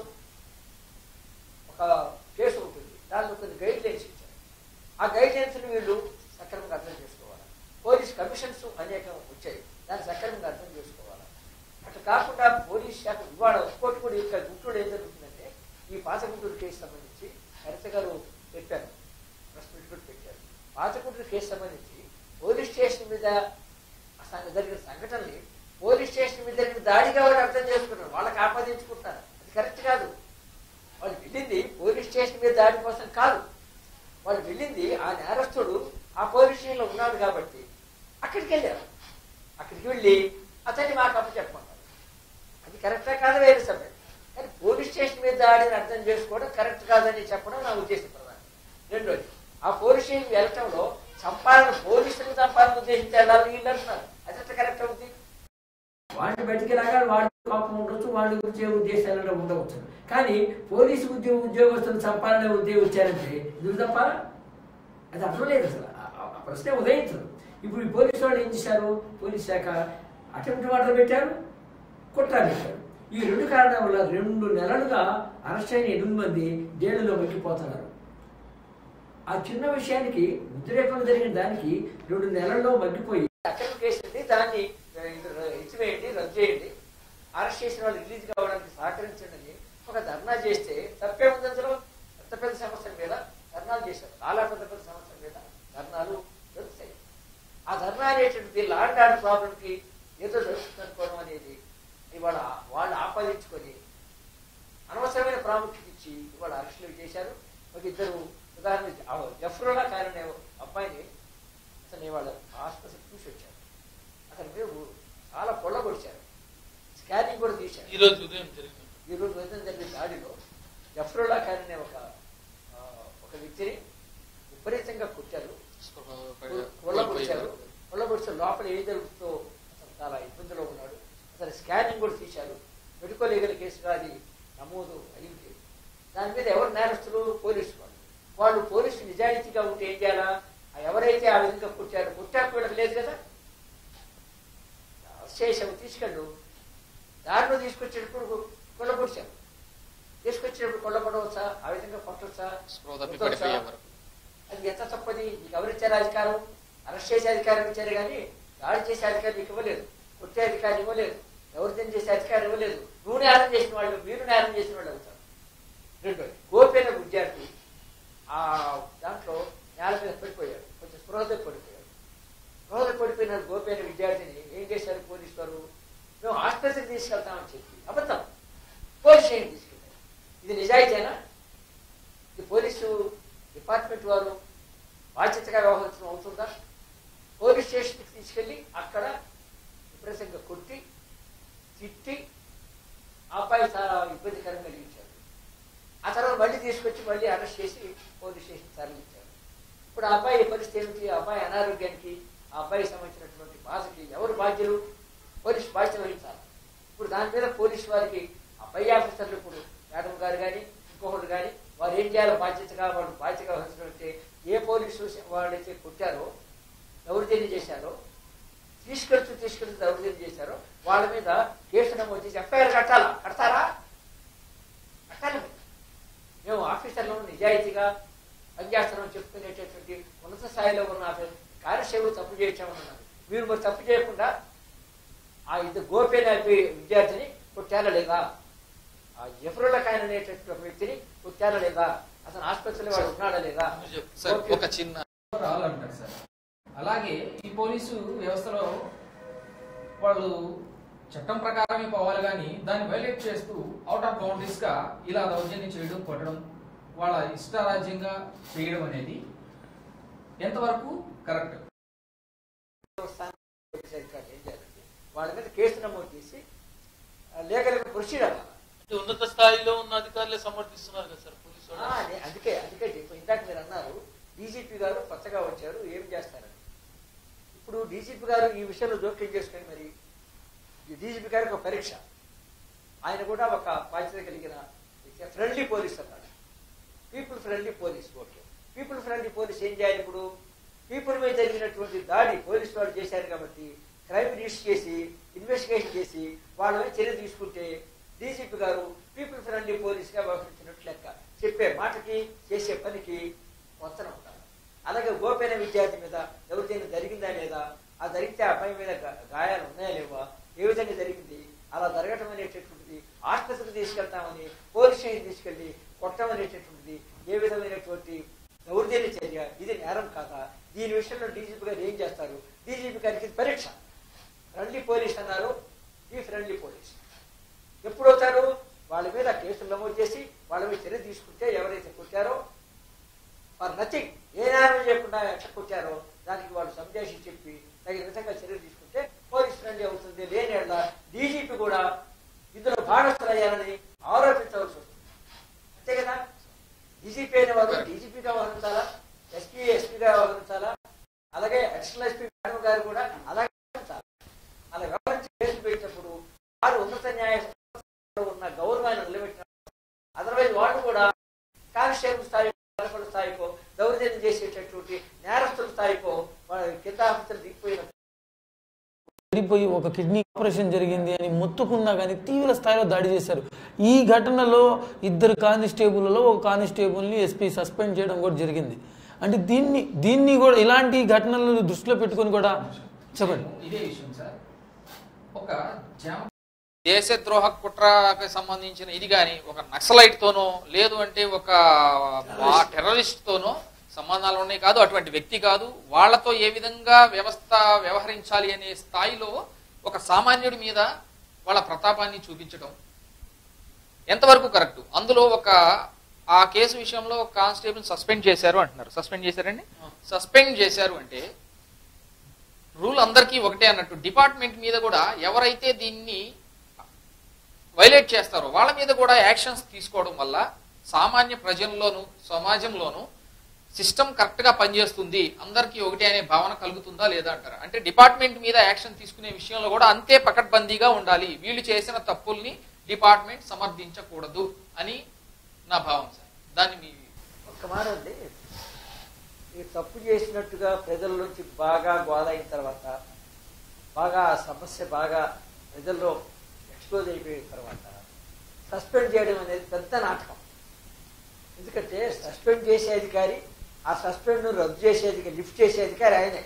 ఒక కేసు ఉంటుంది దానిలో కొన్ని గైడ్ లైన్స్ ఇచ్చారు ఆ గైడ్ లైన్స్ని వీళ్ళు సక్రమంగా అర్థం చేసుకోవాలి పోలీస్ కమిషన్స్ అనేకం వచ్చాయి దాన్ని సక్రమంగా అర్థం చేసుకోవాలి అట్లా కాకుండా పోలీస్ శాఖ ఇవాళ ఒక్కోటి కూడా ఇక్కడ గుంటూరు ఏం జరుగుతుందంటే ఈ పాత గుంటూరు కేసు సంబంధించి హరిత గారు చెప్పారు ప్రెస్ మీట్ కూడా పెట్టారు పాత గుంటూరు కేసు సంబంధించి పోలీస్ స్టేషన్ మీద అసలు జరిగిన సంఘటనని పోలీస్ స్టేషన్ మీద జరిగిన దాడిగా వాళ్ళు అర్థం చేసుకున్నారు వాళ్ళకి ఆపాదించుకుంటారు అది కరెక్ట్ కాదు వాళ్ళు వెళ్ళింది పోలీస్ స్టేషన్ మీద దాడి కోసం కాదు వాళ్ళు వెళ్ళింది ఆ నేరస్తుడు ఆ పోలీస్ స్టేషన్లో ఉన్నాడు కాబట్టి అక్కడికి వెళ్ళారు అక్కడికి వెళ్ళి అతన్ని మాకు అప్పు చెప్పమన్నారు అది కరెక్టా కాదు వేరే సబ్జెక్ట్ కానీ పోలీస్ స్టేషన్ మీద దాడిని అర్థం చేసుకోవడం కరెక్ట్ కాదని చెప్పడం నా ఉద్దేశం ప్రధానం రెండోది ఆ పోలీస్ స్టేషన్ వెళ్ళటంలో చంపాలని పోలీసులు చంపాలని ఉద్దేశించి వెళ్ళాలని వీళ్ళు అంటున్నారు అది ఎట్లా కరెక్ట్ అవుతుంది వాడిని బయటికి రాగా వాడి కోపం ఉండొచ్చు వాడి ఉద్యోగ ఉద్దేశాలలో ఉండవచ్చు కానీ పోలీసు ఉద్యోగ ఉద్యోగస్తులు చంపాలనే ఉద్యోగం వచ్చారంటే ఎందుకు తప్పాలా అది అర్థం లేదు అసలు ఆ- ఆ ప్రశ్నే ఉదయించదు ఇప్పుడు ఈ పోలీసు వాళ్ళు ఏం చేశారు పోలీస్ శాఖ అటెంప్ట్ వాటర్ పెట్టారు కుట్ర పెట్టారు ఈ రెండు కారణాల వల్ల రెండు నెలలుగా అరెస్ట్ అయిన ఎనిమిది మంది జైలులో మగ్గిపోతున్నారు ఆ చిన్న విషయానికి ఉద్రేకం జరిగిన దానికి రెండు నెలల్లో మగ్గిపోయి అక్రమ కేసు ఉంది దాన్ని ఆ, ఇది ర- ఇచ్చివేయండి రద్దు చేయండి అరెస్ట్ చేసిన వాళ్ళు రిలీజ్ కావడానికి సహకరించండి ఒక ధర్నా చేస్తే తప్పే ఉంది అందులో పెద్ద పెద్ద సమస్యల మీద ధర్నాలు చేశారు చాలా పెద్ద పెద్ద సమస్యల మీద ధర్నాలు జరుగుతాయి ఆ ధర్నా అనేటువంటిది లాండ్ ఆర్డర్ ప్రాబ్లంకి ఏదో జరుగుతుంది అనుకోవడం అనేది ఇవాళ వాళ్ళు ఆపాదించుకొని అనవసరమైన ప్రాముఖ్యత ఇచ్చి ఇవాళ అరెస్టులు చేశారు ఒక ఇద్దరు ఉదాహరణ జఫ్రోలా కారణ అబ్బాయిని అతను ఇవాళ ఆసుపత్రి చూసి వచ్చారు అతని మీద ఊ- చాలా పొల్ల పొడిచారు స్కానింగ్ కూడా తీశారు ఈ రోజు ఉదయం జరిగింది ఈ రోజు ఉదయం జరిగిన దాడిలో జఫ్రోలా ఖాన్ అనే ఒక ఆ, ఒక వ్యక్తిని విపరీతంగా కుట్టారు కొల్ల పొడిచారు కొల్ల పొడిచే లోపల ఏం జరుగుతుందో అతను చాలా ఇబ్బందిలో ఉన్నాడు అతని స్కానింగ్ కూడా తీశారు మెడికల్ లీగల్ కేసుగా అది నమోదు అయింది దాని మీద ఎవరు నేరస్తులు పోలీసు వాళ్ళు వాళ్ళు పోలీసు నిజాయితీగా ఉంటే ఏం చేయాలా ఆ ఎవరైతే ఆ విధంగా కుట్టారో కుట్టాక వీళ్ళకి లేదు కదా శేషం తీసుకెళ్ళు దారిలో తీసుకొచ్చేటప్పుడు కొల్ల పొడిచారు తీసుకొచ్చేటప్పుడు కొల్ల పడవచ్చా ఆ విధంగా కొట్టవచ్చా స్పృహ తప్పి కొట్టవచ్చా? పడిపోయే వరకు అది ఎంత తప్పది నీకు ఎవరిచ్చారు అధికారం అరెస్ట్ చేసే అధికారం ఇచ్చారు కానీ దాడి చేసే అధికారం నీకు ఇవ్వలేదు కొట్టే అధికారం ఇవ్వలేదు ఎవరిదని చేసే అధికారం ఇవ్వలేదు నువ్వు నేరం చేసిన వాళ్ళు మీరు నేరం చేసిన వాళ్ళు అవుతారు రెండోది గోపైన విద్యార్థి ఆ దాంట్లో నేల మీద పడిపోయాడు కొంచెం స్పృహతో పడిపోయాడు స్పృహతో పడిపోయిన గోపైన విద్యార్థిని ఏం చేశారు పోలీసు వారు మేము ఆసుపత్రికి తీసుకెళ్తామని చెప్పి అబద్ధం పోలీస్ స్టేషన్ తీసుకెళ్ళారు ఇది నిజాయితీనా ఇది పోలీసు డిపార్ట్మెంట్ వారు బాధ్యతగా వ్యవహరించడం అవుతుందా పోలీస్ స్టేషన్కి తీసుకెళ్ళి అక్కడ విపరీతంగా కొట్టి తిట్టి ఆ అబ్బాయి చాలా ఇబ్బందికరంగా కలిగించారు ఆ తర్వాత మళ్ళీ తీసుకొచ్చి మళ్ళీ అరెస్ట్ చేసి పోలీస్ స్టేషన్ తరలించారు ఇప్పుడు ఆ అబ్బాయి పరిస్థితి ఏమిటి ఆ అబ్బాయి అనారోగ్యానికి ఆ అబ్బాయికి సంబంధించినటువంటి బాధకి ఎవరు బాధ్యులు పోలీసు బాధ్యత వహించాలి ఇప్పుడు దాని మీద పోలీసు వారికి ఆ పై ఆఫీసర్లు ఇప్పుడు మేడం గారు కానీ ఇంకొకరు కానీ వారు ఏం చేయాలో బాధ్యతగా వాళ్ళు బాధ్యతగా వహించినట్టే ఏ పోలీసు వాళ్ళైతే కొట్టారో దౌర్జన్యం చేశారో తీసుకెళ్తూ తీసుకెళ్తూ దౌర్జన్యం చేశారో వాళ్ళ మీద కేసు నమోదు చేసి ఎఫ్ఐఆర్ కట్టాలా కడతారా కట్టాలి మరి. మేము ఆఫీసర్లను నిజాయితీగా పనిచేస్తామని చెప్పుకునేటటువంటి ఉన్నత స్థాయిలో ఉన్న ఆఫీ- కార్యసేవలు తప్పు చేయించామన్నారు మీరు మరి తప్పు చేయకుండా ఆ ఇద్దరు గోపేన విద్యార్థిని కొట్టారా లేదా ఆ జఫరులకాయన అనేటటువంటి ఒక వ్యక్తిని కొట్టారా లేదా అతను ఆసుపత్రిలో వాడు ఉన్నాడా లేదా సార్ ఒక చిన్న రావాలంటారు సార్ అలాగే ఈ పోలీసు వ్యవస్థలో వాళ్ళు చట్టం ప్రకారమే పోవాలి కానీ దాన్ని వైలేట్ చేస్తూ అవుట్ ఆఫ్ బౌండరీస్ గా ఇలా దౌర్జన్యం చేయడం కొట్టడం వాళ్ళ ఇష్టారాజ్యంగా చేయడం అనేది ఎంతవరకు కరెక్ట్ పోలీస్ అధికారులు ఏం చేయాలంటే వాళ్ళ మీద కేసు నమోదు చేసి లీగల్ ప్రొసీడ్ అవ్వాలి అంటే ఉన్నత స్థాయిలో ఉన్న అధికారులే సమర్థిస్తున్నారు కదా సార్ పోలీసు ఆ, అదే- అందుకే అందుకే ఇప్పుడు ఇందాక మీరు అన్నారు డీజీపీ గారు కొత్తగా వచ్చారు ఏం చేస్తారని ఇప్పుడు డీజీపీ గారు ఈ విషయంలో జోక్యం చేసుకొని మరి ఈ డీజీపీ గారికి ఒక పరీక్ష ఆయన కూడా ఒక బాధ్యత కలిగిన ఫ్రెండ్లీ పోలీస్ అన్నాడు people friendly police okay people friendly police ఏం చేయాలి ఇప్పుడు పీపుల్ మీద జరిగినటువంటి దాడి పోలీసు వాళ్ళు చేశారు కాబట్టి క్రైమ్ రిజిస్టర్ చేసి ఇన్వెస్టిగేషన్ చేసి వాళ్ళ మీద చర్య తీసుకుంటే డీజీపీ గారు పీపుల్ ఫ్రెండ్లీ పోలీస్ గా వ్యవహరించినట్లు లెక్క చెప్పే మాటకి చేసే పనికి వంతన ఉండాలి అలాగే గోపైన విద్యార్థి మీద ఎవరిదైనా జరిగిందా లేదా ఆ జరిగితే ఆ అబ్బాయి మీద గా- గాయాలు ఉన్నాయా లేవా ఏ విధంగా జరిగింది అలా జరగటం అనేటటువంటిది ఆసుపత్రికి తీసుకెళ్తామని పోలీస్ స్టేషన్ తీసుకెళ్లి కొట్టడం అనేటటువంటిది ఏ విధమైనటువంటి దౌర్జన్య చర్య ఇది నేరం కాదా దీని విషయంలో డీజీపీ గారు ఏం చేస్తారు డీజీపీ గారికి ఇది పరీక్ష ఫ్రెండ్లీ పోలీస్ అన్నారు ఈ ఫ్రెండ్లీ పోలీస్ ఎప్పుడు అవుతారు వాళ్ళ మీద కేసులు నమోదు చేసి వాళ్ళ మీద చర్య తీసుకుంటే ఎవరైతే కొట్టారో వారు నథింగ్ ఏ నేరం చేయకుండా ఎట్లా కొట్టారో దానికి వాళ్ళు సంజాషి చెప్పి తగిన విధంగా చర్య తీసుకుంటే పోలీస్ ఫ్రెండ్లీ అవుతుంది లేని డీజీపీ కూడా ఇందులో భాగస్థులయ్యారని ఆరోపించవలసి వస్తుంది అంతే కదా డీజీపీ అయిన వారు డీజీపీగా వ్యవహరించాలా ఎస్పీ ఎస్పీగా వ్యవహరించాలా అలాగే అడిషనల్ ఎస్పీ మేడం గారు కూడా అలాగే వ్యవహరించాలి అలా వ్యవహరించి కేసులు పెట్టినప్పుడు వారు ఉన్నత న్యాయ సంస్థలో ఉన్న గౌరవాన్ని నిలబెట్టిన అదర్వైజ్ వాళ్ళు కూడా కానిస్టేబుల్ స్థాయి కలెక్టర్ స్థాయికో దౌర్జన్యం చేసేటటువంటి నేరస్తుల స్థాయికో వాళ్ళ కింద ఆఫీసర్లు దిగిపోయిన చెడిపోయి ఒక కిడ్నీ ఆపరేషన్ జరిగింది అని మొత్తుకున్నా కానీ తీవ్ర స్థాయిలో దాడి చేశారు ఈ ఘటనలో ఇద్దరు కానిస్టేబుల్లో ఒక కానిస్టేబుల్ని ఎస్పీ సస్పెండ్ చేయడం కూడా జరిగింది అంటే దీన్ని దీన్ని కూడా ఇలాంటి ఘటనలను దృష్టిలో పెట్టుకొని కూడా చెప్పండి ఇదే విషయం సార్ ఒక జామ దేశద్రోహ కుట్రకి సంబంధించిన ఇది కానీ ఒక నక్సలైట్ తోనో లేదు అంటే ఒక టెర్రరిస్ట్ తోనో సంబంధాలు ఉన్నాయి కాదు అటువంటి వ్యక్తి కాదు వాళ్ళతో ఏ విధంగా వ్యవస్థ వ్యవహరించాలి అనే స్థాయిలో ఒక సామాన్యుడి మీద వాళ్ళ ప్రతాపాన్ని చూపించడం ఎంతవరకు కరెక్ట్ అందులో ఒక ఆ కేసు విషయంలో ఒక కానిస్టేబుల్ సస్పెండ్ చేశారు అంటున్నారు సస్పెండ్ చేశారండి సస్పెండ్ చేశారు అంటే రూల్ అందరికీ ఒకటే అన్నట్టు డిపార్ట్మెంట్ మీద కూడా ఎవరైతే దీన్ని వైలేట్ చేస్తారో వాళ్ళ మీద కూడా యాక్షన్స్ తీసుకోవడం వల్ల సామాన్య ప్రజల్లోనూ సమాజంలోనూ సిస్టమ్ కరెక్ట్ గా పనిచేస్తుంది అందరికీ ఒకటే అనే భావన కలుగుతుందా లేదా అంటారు అంటే డిపార్ట్మెంట్ మీద యాక్షన్ తీసుకునే విషయంలో కూడా అంతే పకడ్బందీగా ఉండాలి వీళ్ళు చేసిన తప్పుల్ని డిపార్ట్మెంట్ సమర్థించకూడదు అని నా భావం సార్ దాన్ని మీ ఒక్క మాట అండి ఈ తప్పు చేసినట్టుగా ప్రజల నుంచి బాగా గోద అయిన తర్వాత బాగా ఆ సమస్య బాగా ప్రజల్లో ఎక్స్పోజ్ అయిపోయిన తర్వాత సస్పెండ్ చేయడం అనేది పెద్ద నాటకం ఎందుకంటే సస్పెండ్ చేసే అధికారి ఆ సస్పెండ్ను రద్దు చేసే అధికారి లిఫ్ట్ చేసే అధికారి ఆయనే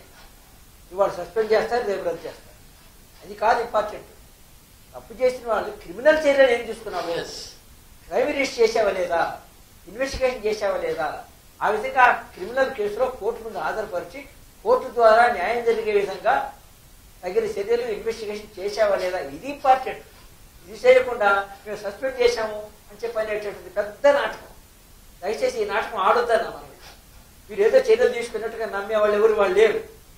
ఇవాళ సస్పెండ్ చేస్తారు రేపు రద్దు చేస్తారు అది కాదు ఇంపార్టెంట్ తప్పు చేసిన వాళ్ళు క్రిమినల్ చర్యలు ఏం తీసుకున్నావు క్రైమ్ రిజిస్టర్ చేసావా లేదా ఇన్వెస్టిగేషన్ చేసావా లేదా ఆ విధంగా క్రిమినల్ కేసులో కోర్టు ముందు ఆధారపరిచి కోర్టు ద్వారా న్యాయం జరిగే విధంగా తగిన చర్యలు ఇన్వెస్టిగేషన్ చేసావా లేదా ఇది ఇంపార్టెంట్ ఇది చేయకుండా మేము సస్పెండ్ చేశాము అని చెప్పి అనేటటువంటి పెద్ద నాటకం దయచేసి ఈ నాటకం ఆడొద్దన్న మనం మీరు ఏదో చర్యలు తీసుకున్నట్టుగా నమ్మే వాళ్ళు ఎవరు వాళ్ళు లేరు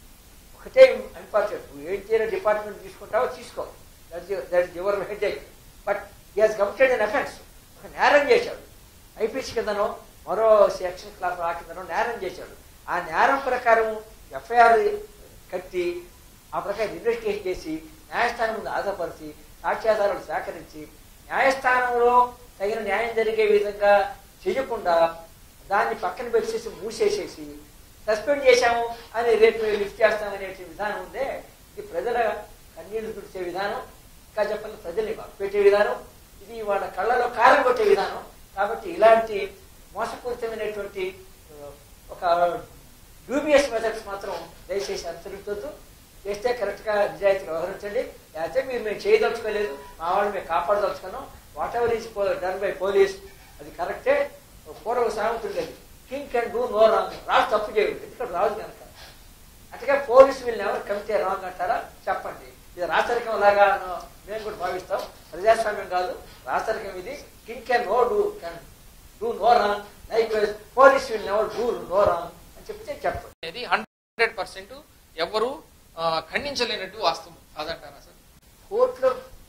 ఒకటే ఇంపార్టెంట్ నువ్వు ఏం చేయాలి డిపార్ట్మెంట్ తీసుకుంటావో తీసుకో that is your head but he has committed an offence ఒక నేరం చేశాడు ఐపీసీ కిందనో మరో సెక్షన్ క్లాస్ ఆ కిందనో నేరం చేశాడు ఆ నేరం ప్రకారం ఎఫ్ఐఆర్ కట్టి ఆ ప్రకారం ఇన్వెస్టిగేషన్ చేసి న్యాయస్థానం ముందు ఆధారపరిచి సాక్ష్యాధారాలు సేకరించి న్యాయస్థానంలో తగిన న్యాయం జరిగే విధంగా చేయకుండా దాన్ని పక్కన పెట్టేసి మూసేసేసి సస్పెండ్ చేశాము అని రేపు మేము లిఫ్ట్ చేస్తామనే విధానం ఉందే ఇది ప్రజల కన్నీళ్లు తుడిచే విధానం ఇంకా చెప్పాలి ప్రజల్ని పెట్టే విధానం ఇది వాళ్ళ కళ్ళలో కారం కొట్టే విధానం కాబట్టి ఇలాంటి మోసపూరితమైనటువంటి ఆ, ఒక డ్యూబియస్ మెథడ్స్ మాత్రం దయచేసి అనుసరించొద్దు చేస్తే కరెక్ట్గా నిజాయితీగా వ్యవహరించండి లేకపోతే మీరు మేము చేయదలుచుకోలేదు మా వాళ్ళు మేము కాపాడదలుచుకున్నాం whatever is done by police అది కరెక్టే పూర్వ సామెతుంది అది king can do no wrong రాజు తప్పు చేయదు ఎందుకంటే రాజు కనుక అటుగా పోలీసు వీళ్ళని ఎవరు కమిటీ రాంగ్ అంటారా చెప్పండి ఇది రాచరికం లాగా అను- మేము కూడా భావిస్తాం ప్రజాస్వామ్యం కాదు రాచరికం ఇది king can no do can do no wrong like police వీళ్ళని ఎవరు డూ నో రాంగ్ అని చెప్తే చెప్పండి అనేది హండ్రెడ్ పర్సెంట్ ఎవరు ఖండించలేనట్టు వాస్తవం కాదంటారా సార్ కోర్టులో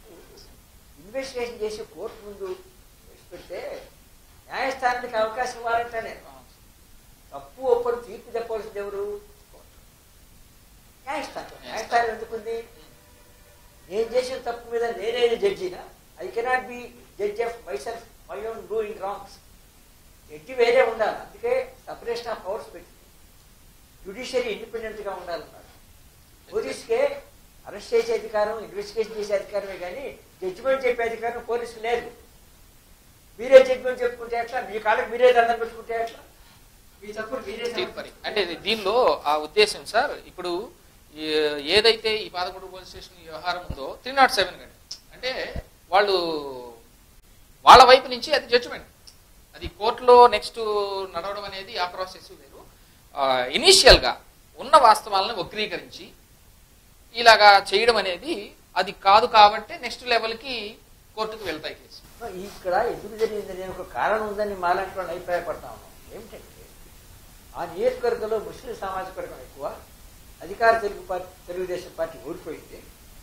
ఇన్వెస్టిగేషన్ చేసి కోర్టు ముందు పెడితే న్యాయస్థానానికి అవకాశం ఇవ్వాలంటేనే తప్పు ఒప్పని తీర్పు చెప్పవలసింది ఎవరు కోర్టు. న్యాయస్థానం న్యాయస్థానం ఎందుకుంది నేను చేసిన తప్పు మీద నేనే జడ్జినా I cannot be judge of myself my own doing wrongs judge వేరే ఉండాలి అందుకే సపరేషన్ ఆఫ్ పవర్స్ పెట్టింది జ్యుడిషియరీ ఇండిపెండెంట్ గా ఉండాలన్నాడు పోలీసుకే అరెస్ట్ చేసే అధికారం ఇన్వెస్టిగేషన్ చేసే అధికారమే కానీ జడ్జిమెంట్ చెప్పే అధికారం పోలీసు లేదు మీరే జడ్జిమెంట్ చెప్పుకుంటే ఎట్లా మీ కాళ్ళకి మీరే దండం పెట్టుకుంటే ఎట్లా మీ తప్పుడు మీరే తీర్పరి అంటే ఇది దీనిలో ఆ ఉద్దేశం సార్ ఇప్పుడు ఏ- ఏదైతే ఈ పాదకొండ పోలీస్ స్టేషన్ వ్యవహారం ఉందో త్రీ నాట్ సెవెన్ కానీ అంటే వాళ్ళు వాళ్ళ వైపు నుంచి అది జడ్జిమెంట్ అది కోర్టులో నెక్స్ట్ నడవడం అనేది ఆ ప్రాసెస్ వేరు ఇనీషియల్ గా ఉన్న వాస్తవాలను వక్రీకరించి ఇలాగా చేయడం అనేది అది కాదు కాబట్టి నెక్స్ట్ లెవెల్ కి కోర్టుకు వెళ్తాయి కేసు ఇక్కడ ఎందుకు జరిగింది నేను ఒక కారణం ఉందని మాలాంటి వాళ్ళు అభిప్రాయపడతా ఉన్నాం ఏమిటంటే ఆ నియోజకవర్గంలో ముస్లిం సామాజిక వర్గం ఎక్కువ అధికార తెలుగు పార్టీ తెలుగుదేశం పార్టీ ఓడిపోయింది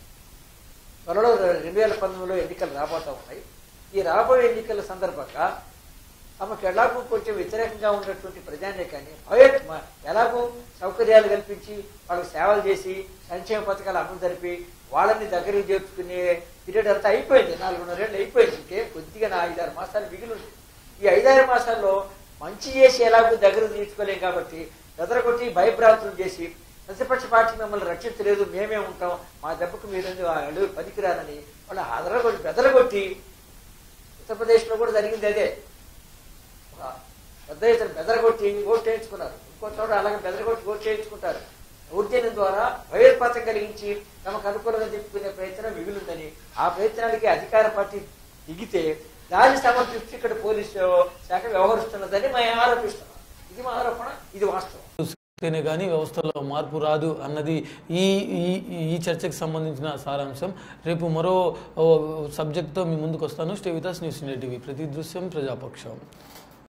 త్వరలో రెండు వేల పంతొమ్మిదిలో ఎన్నికలు రాబోతా ఉన్నాయి ఈ రాబోయే ఎన్నికల సందర్భంగా తమకు ఎలాగూ కొంచెం వ్యతిరేకంగా ఉన్నటువంటి ప్రజానీకాన్ని అవే- మ- ఎలాగూ సౌకర్యాలు కల్పించి వాళ్ళకు సేవలు చేసి సంక్షేమ పథకాలు అమలు జరిపి వాళ్ళని దగ్గరికి చేర్చుకునే పీరియడ్ అంతా అయిపోయింది నాలుగున్నరేళ్ళు అయిపోయింది ఇంకే కొద్దిగా నా ఐదారు మాసాలు మిగిలి ఉంది ఈ ఐదారు మాసాల్లో మంచి చేసి ఎలాగో దగ్గర తీసుకోలేం కాబట్టి బెదరగొట్టి భయభ్రాంతులు చేసి ప్రతిపక్ష పార్టీ మిమ్మల్ని రక్షించలేదు మేమే ఉంటాం మా దెబ్బకు మీరు అడుగు పనికిరానని వాళ్ళు అదరగొట్టి బెదరగొట్టి ఉత్తరప్రదేశ్లో కూడా జరిగింది అదే ఒక పెద్ద ఎత్తున బెదరగొట్టి ఓటు చేయించుకున్నారు ఇంకో చోట అలాగే బెదరగొట్టి ఓటు చేయించుకుంటారు దౌర్జన్యం ద్వారా భయోత్పాతం కలిగించి తమకు అనుకూలంగా చెప్పుకునే ప్రయత్నం మిగిలిందని ఆ ప్రయత్నానికి అధికార పార్టీ దిగితే దాన్ని సమర్పిస్తూ ఇక్కడ పోలీసు శాఖ వ్యవహరిస్తున్నదని మేము ఆరోపిస్తున్నాం ఇది మా ఆరోపణ ఇది వాస్తవం చూస్తేనే కానీ వ్యవస్థలో మార్పు రాదు అన్నది ఈ ఈ ఈ చర్చకు సంబంధించిన సారాంశం రేపు మరో ఓ, సబ్జెక్ట్తో మీ ముందుకు వస్తాను stay with us news India TV ప్రతి దృశ్యం ప్రజాపక్షం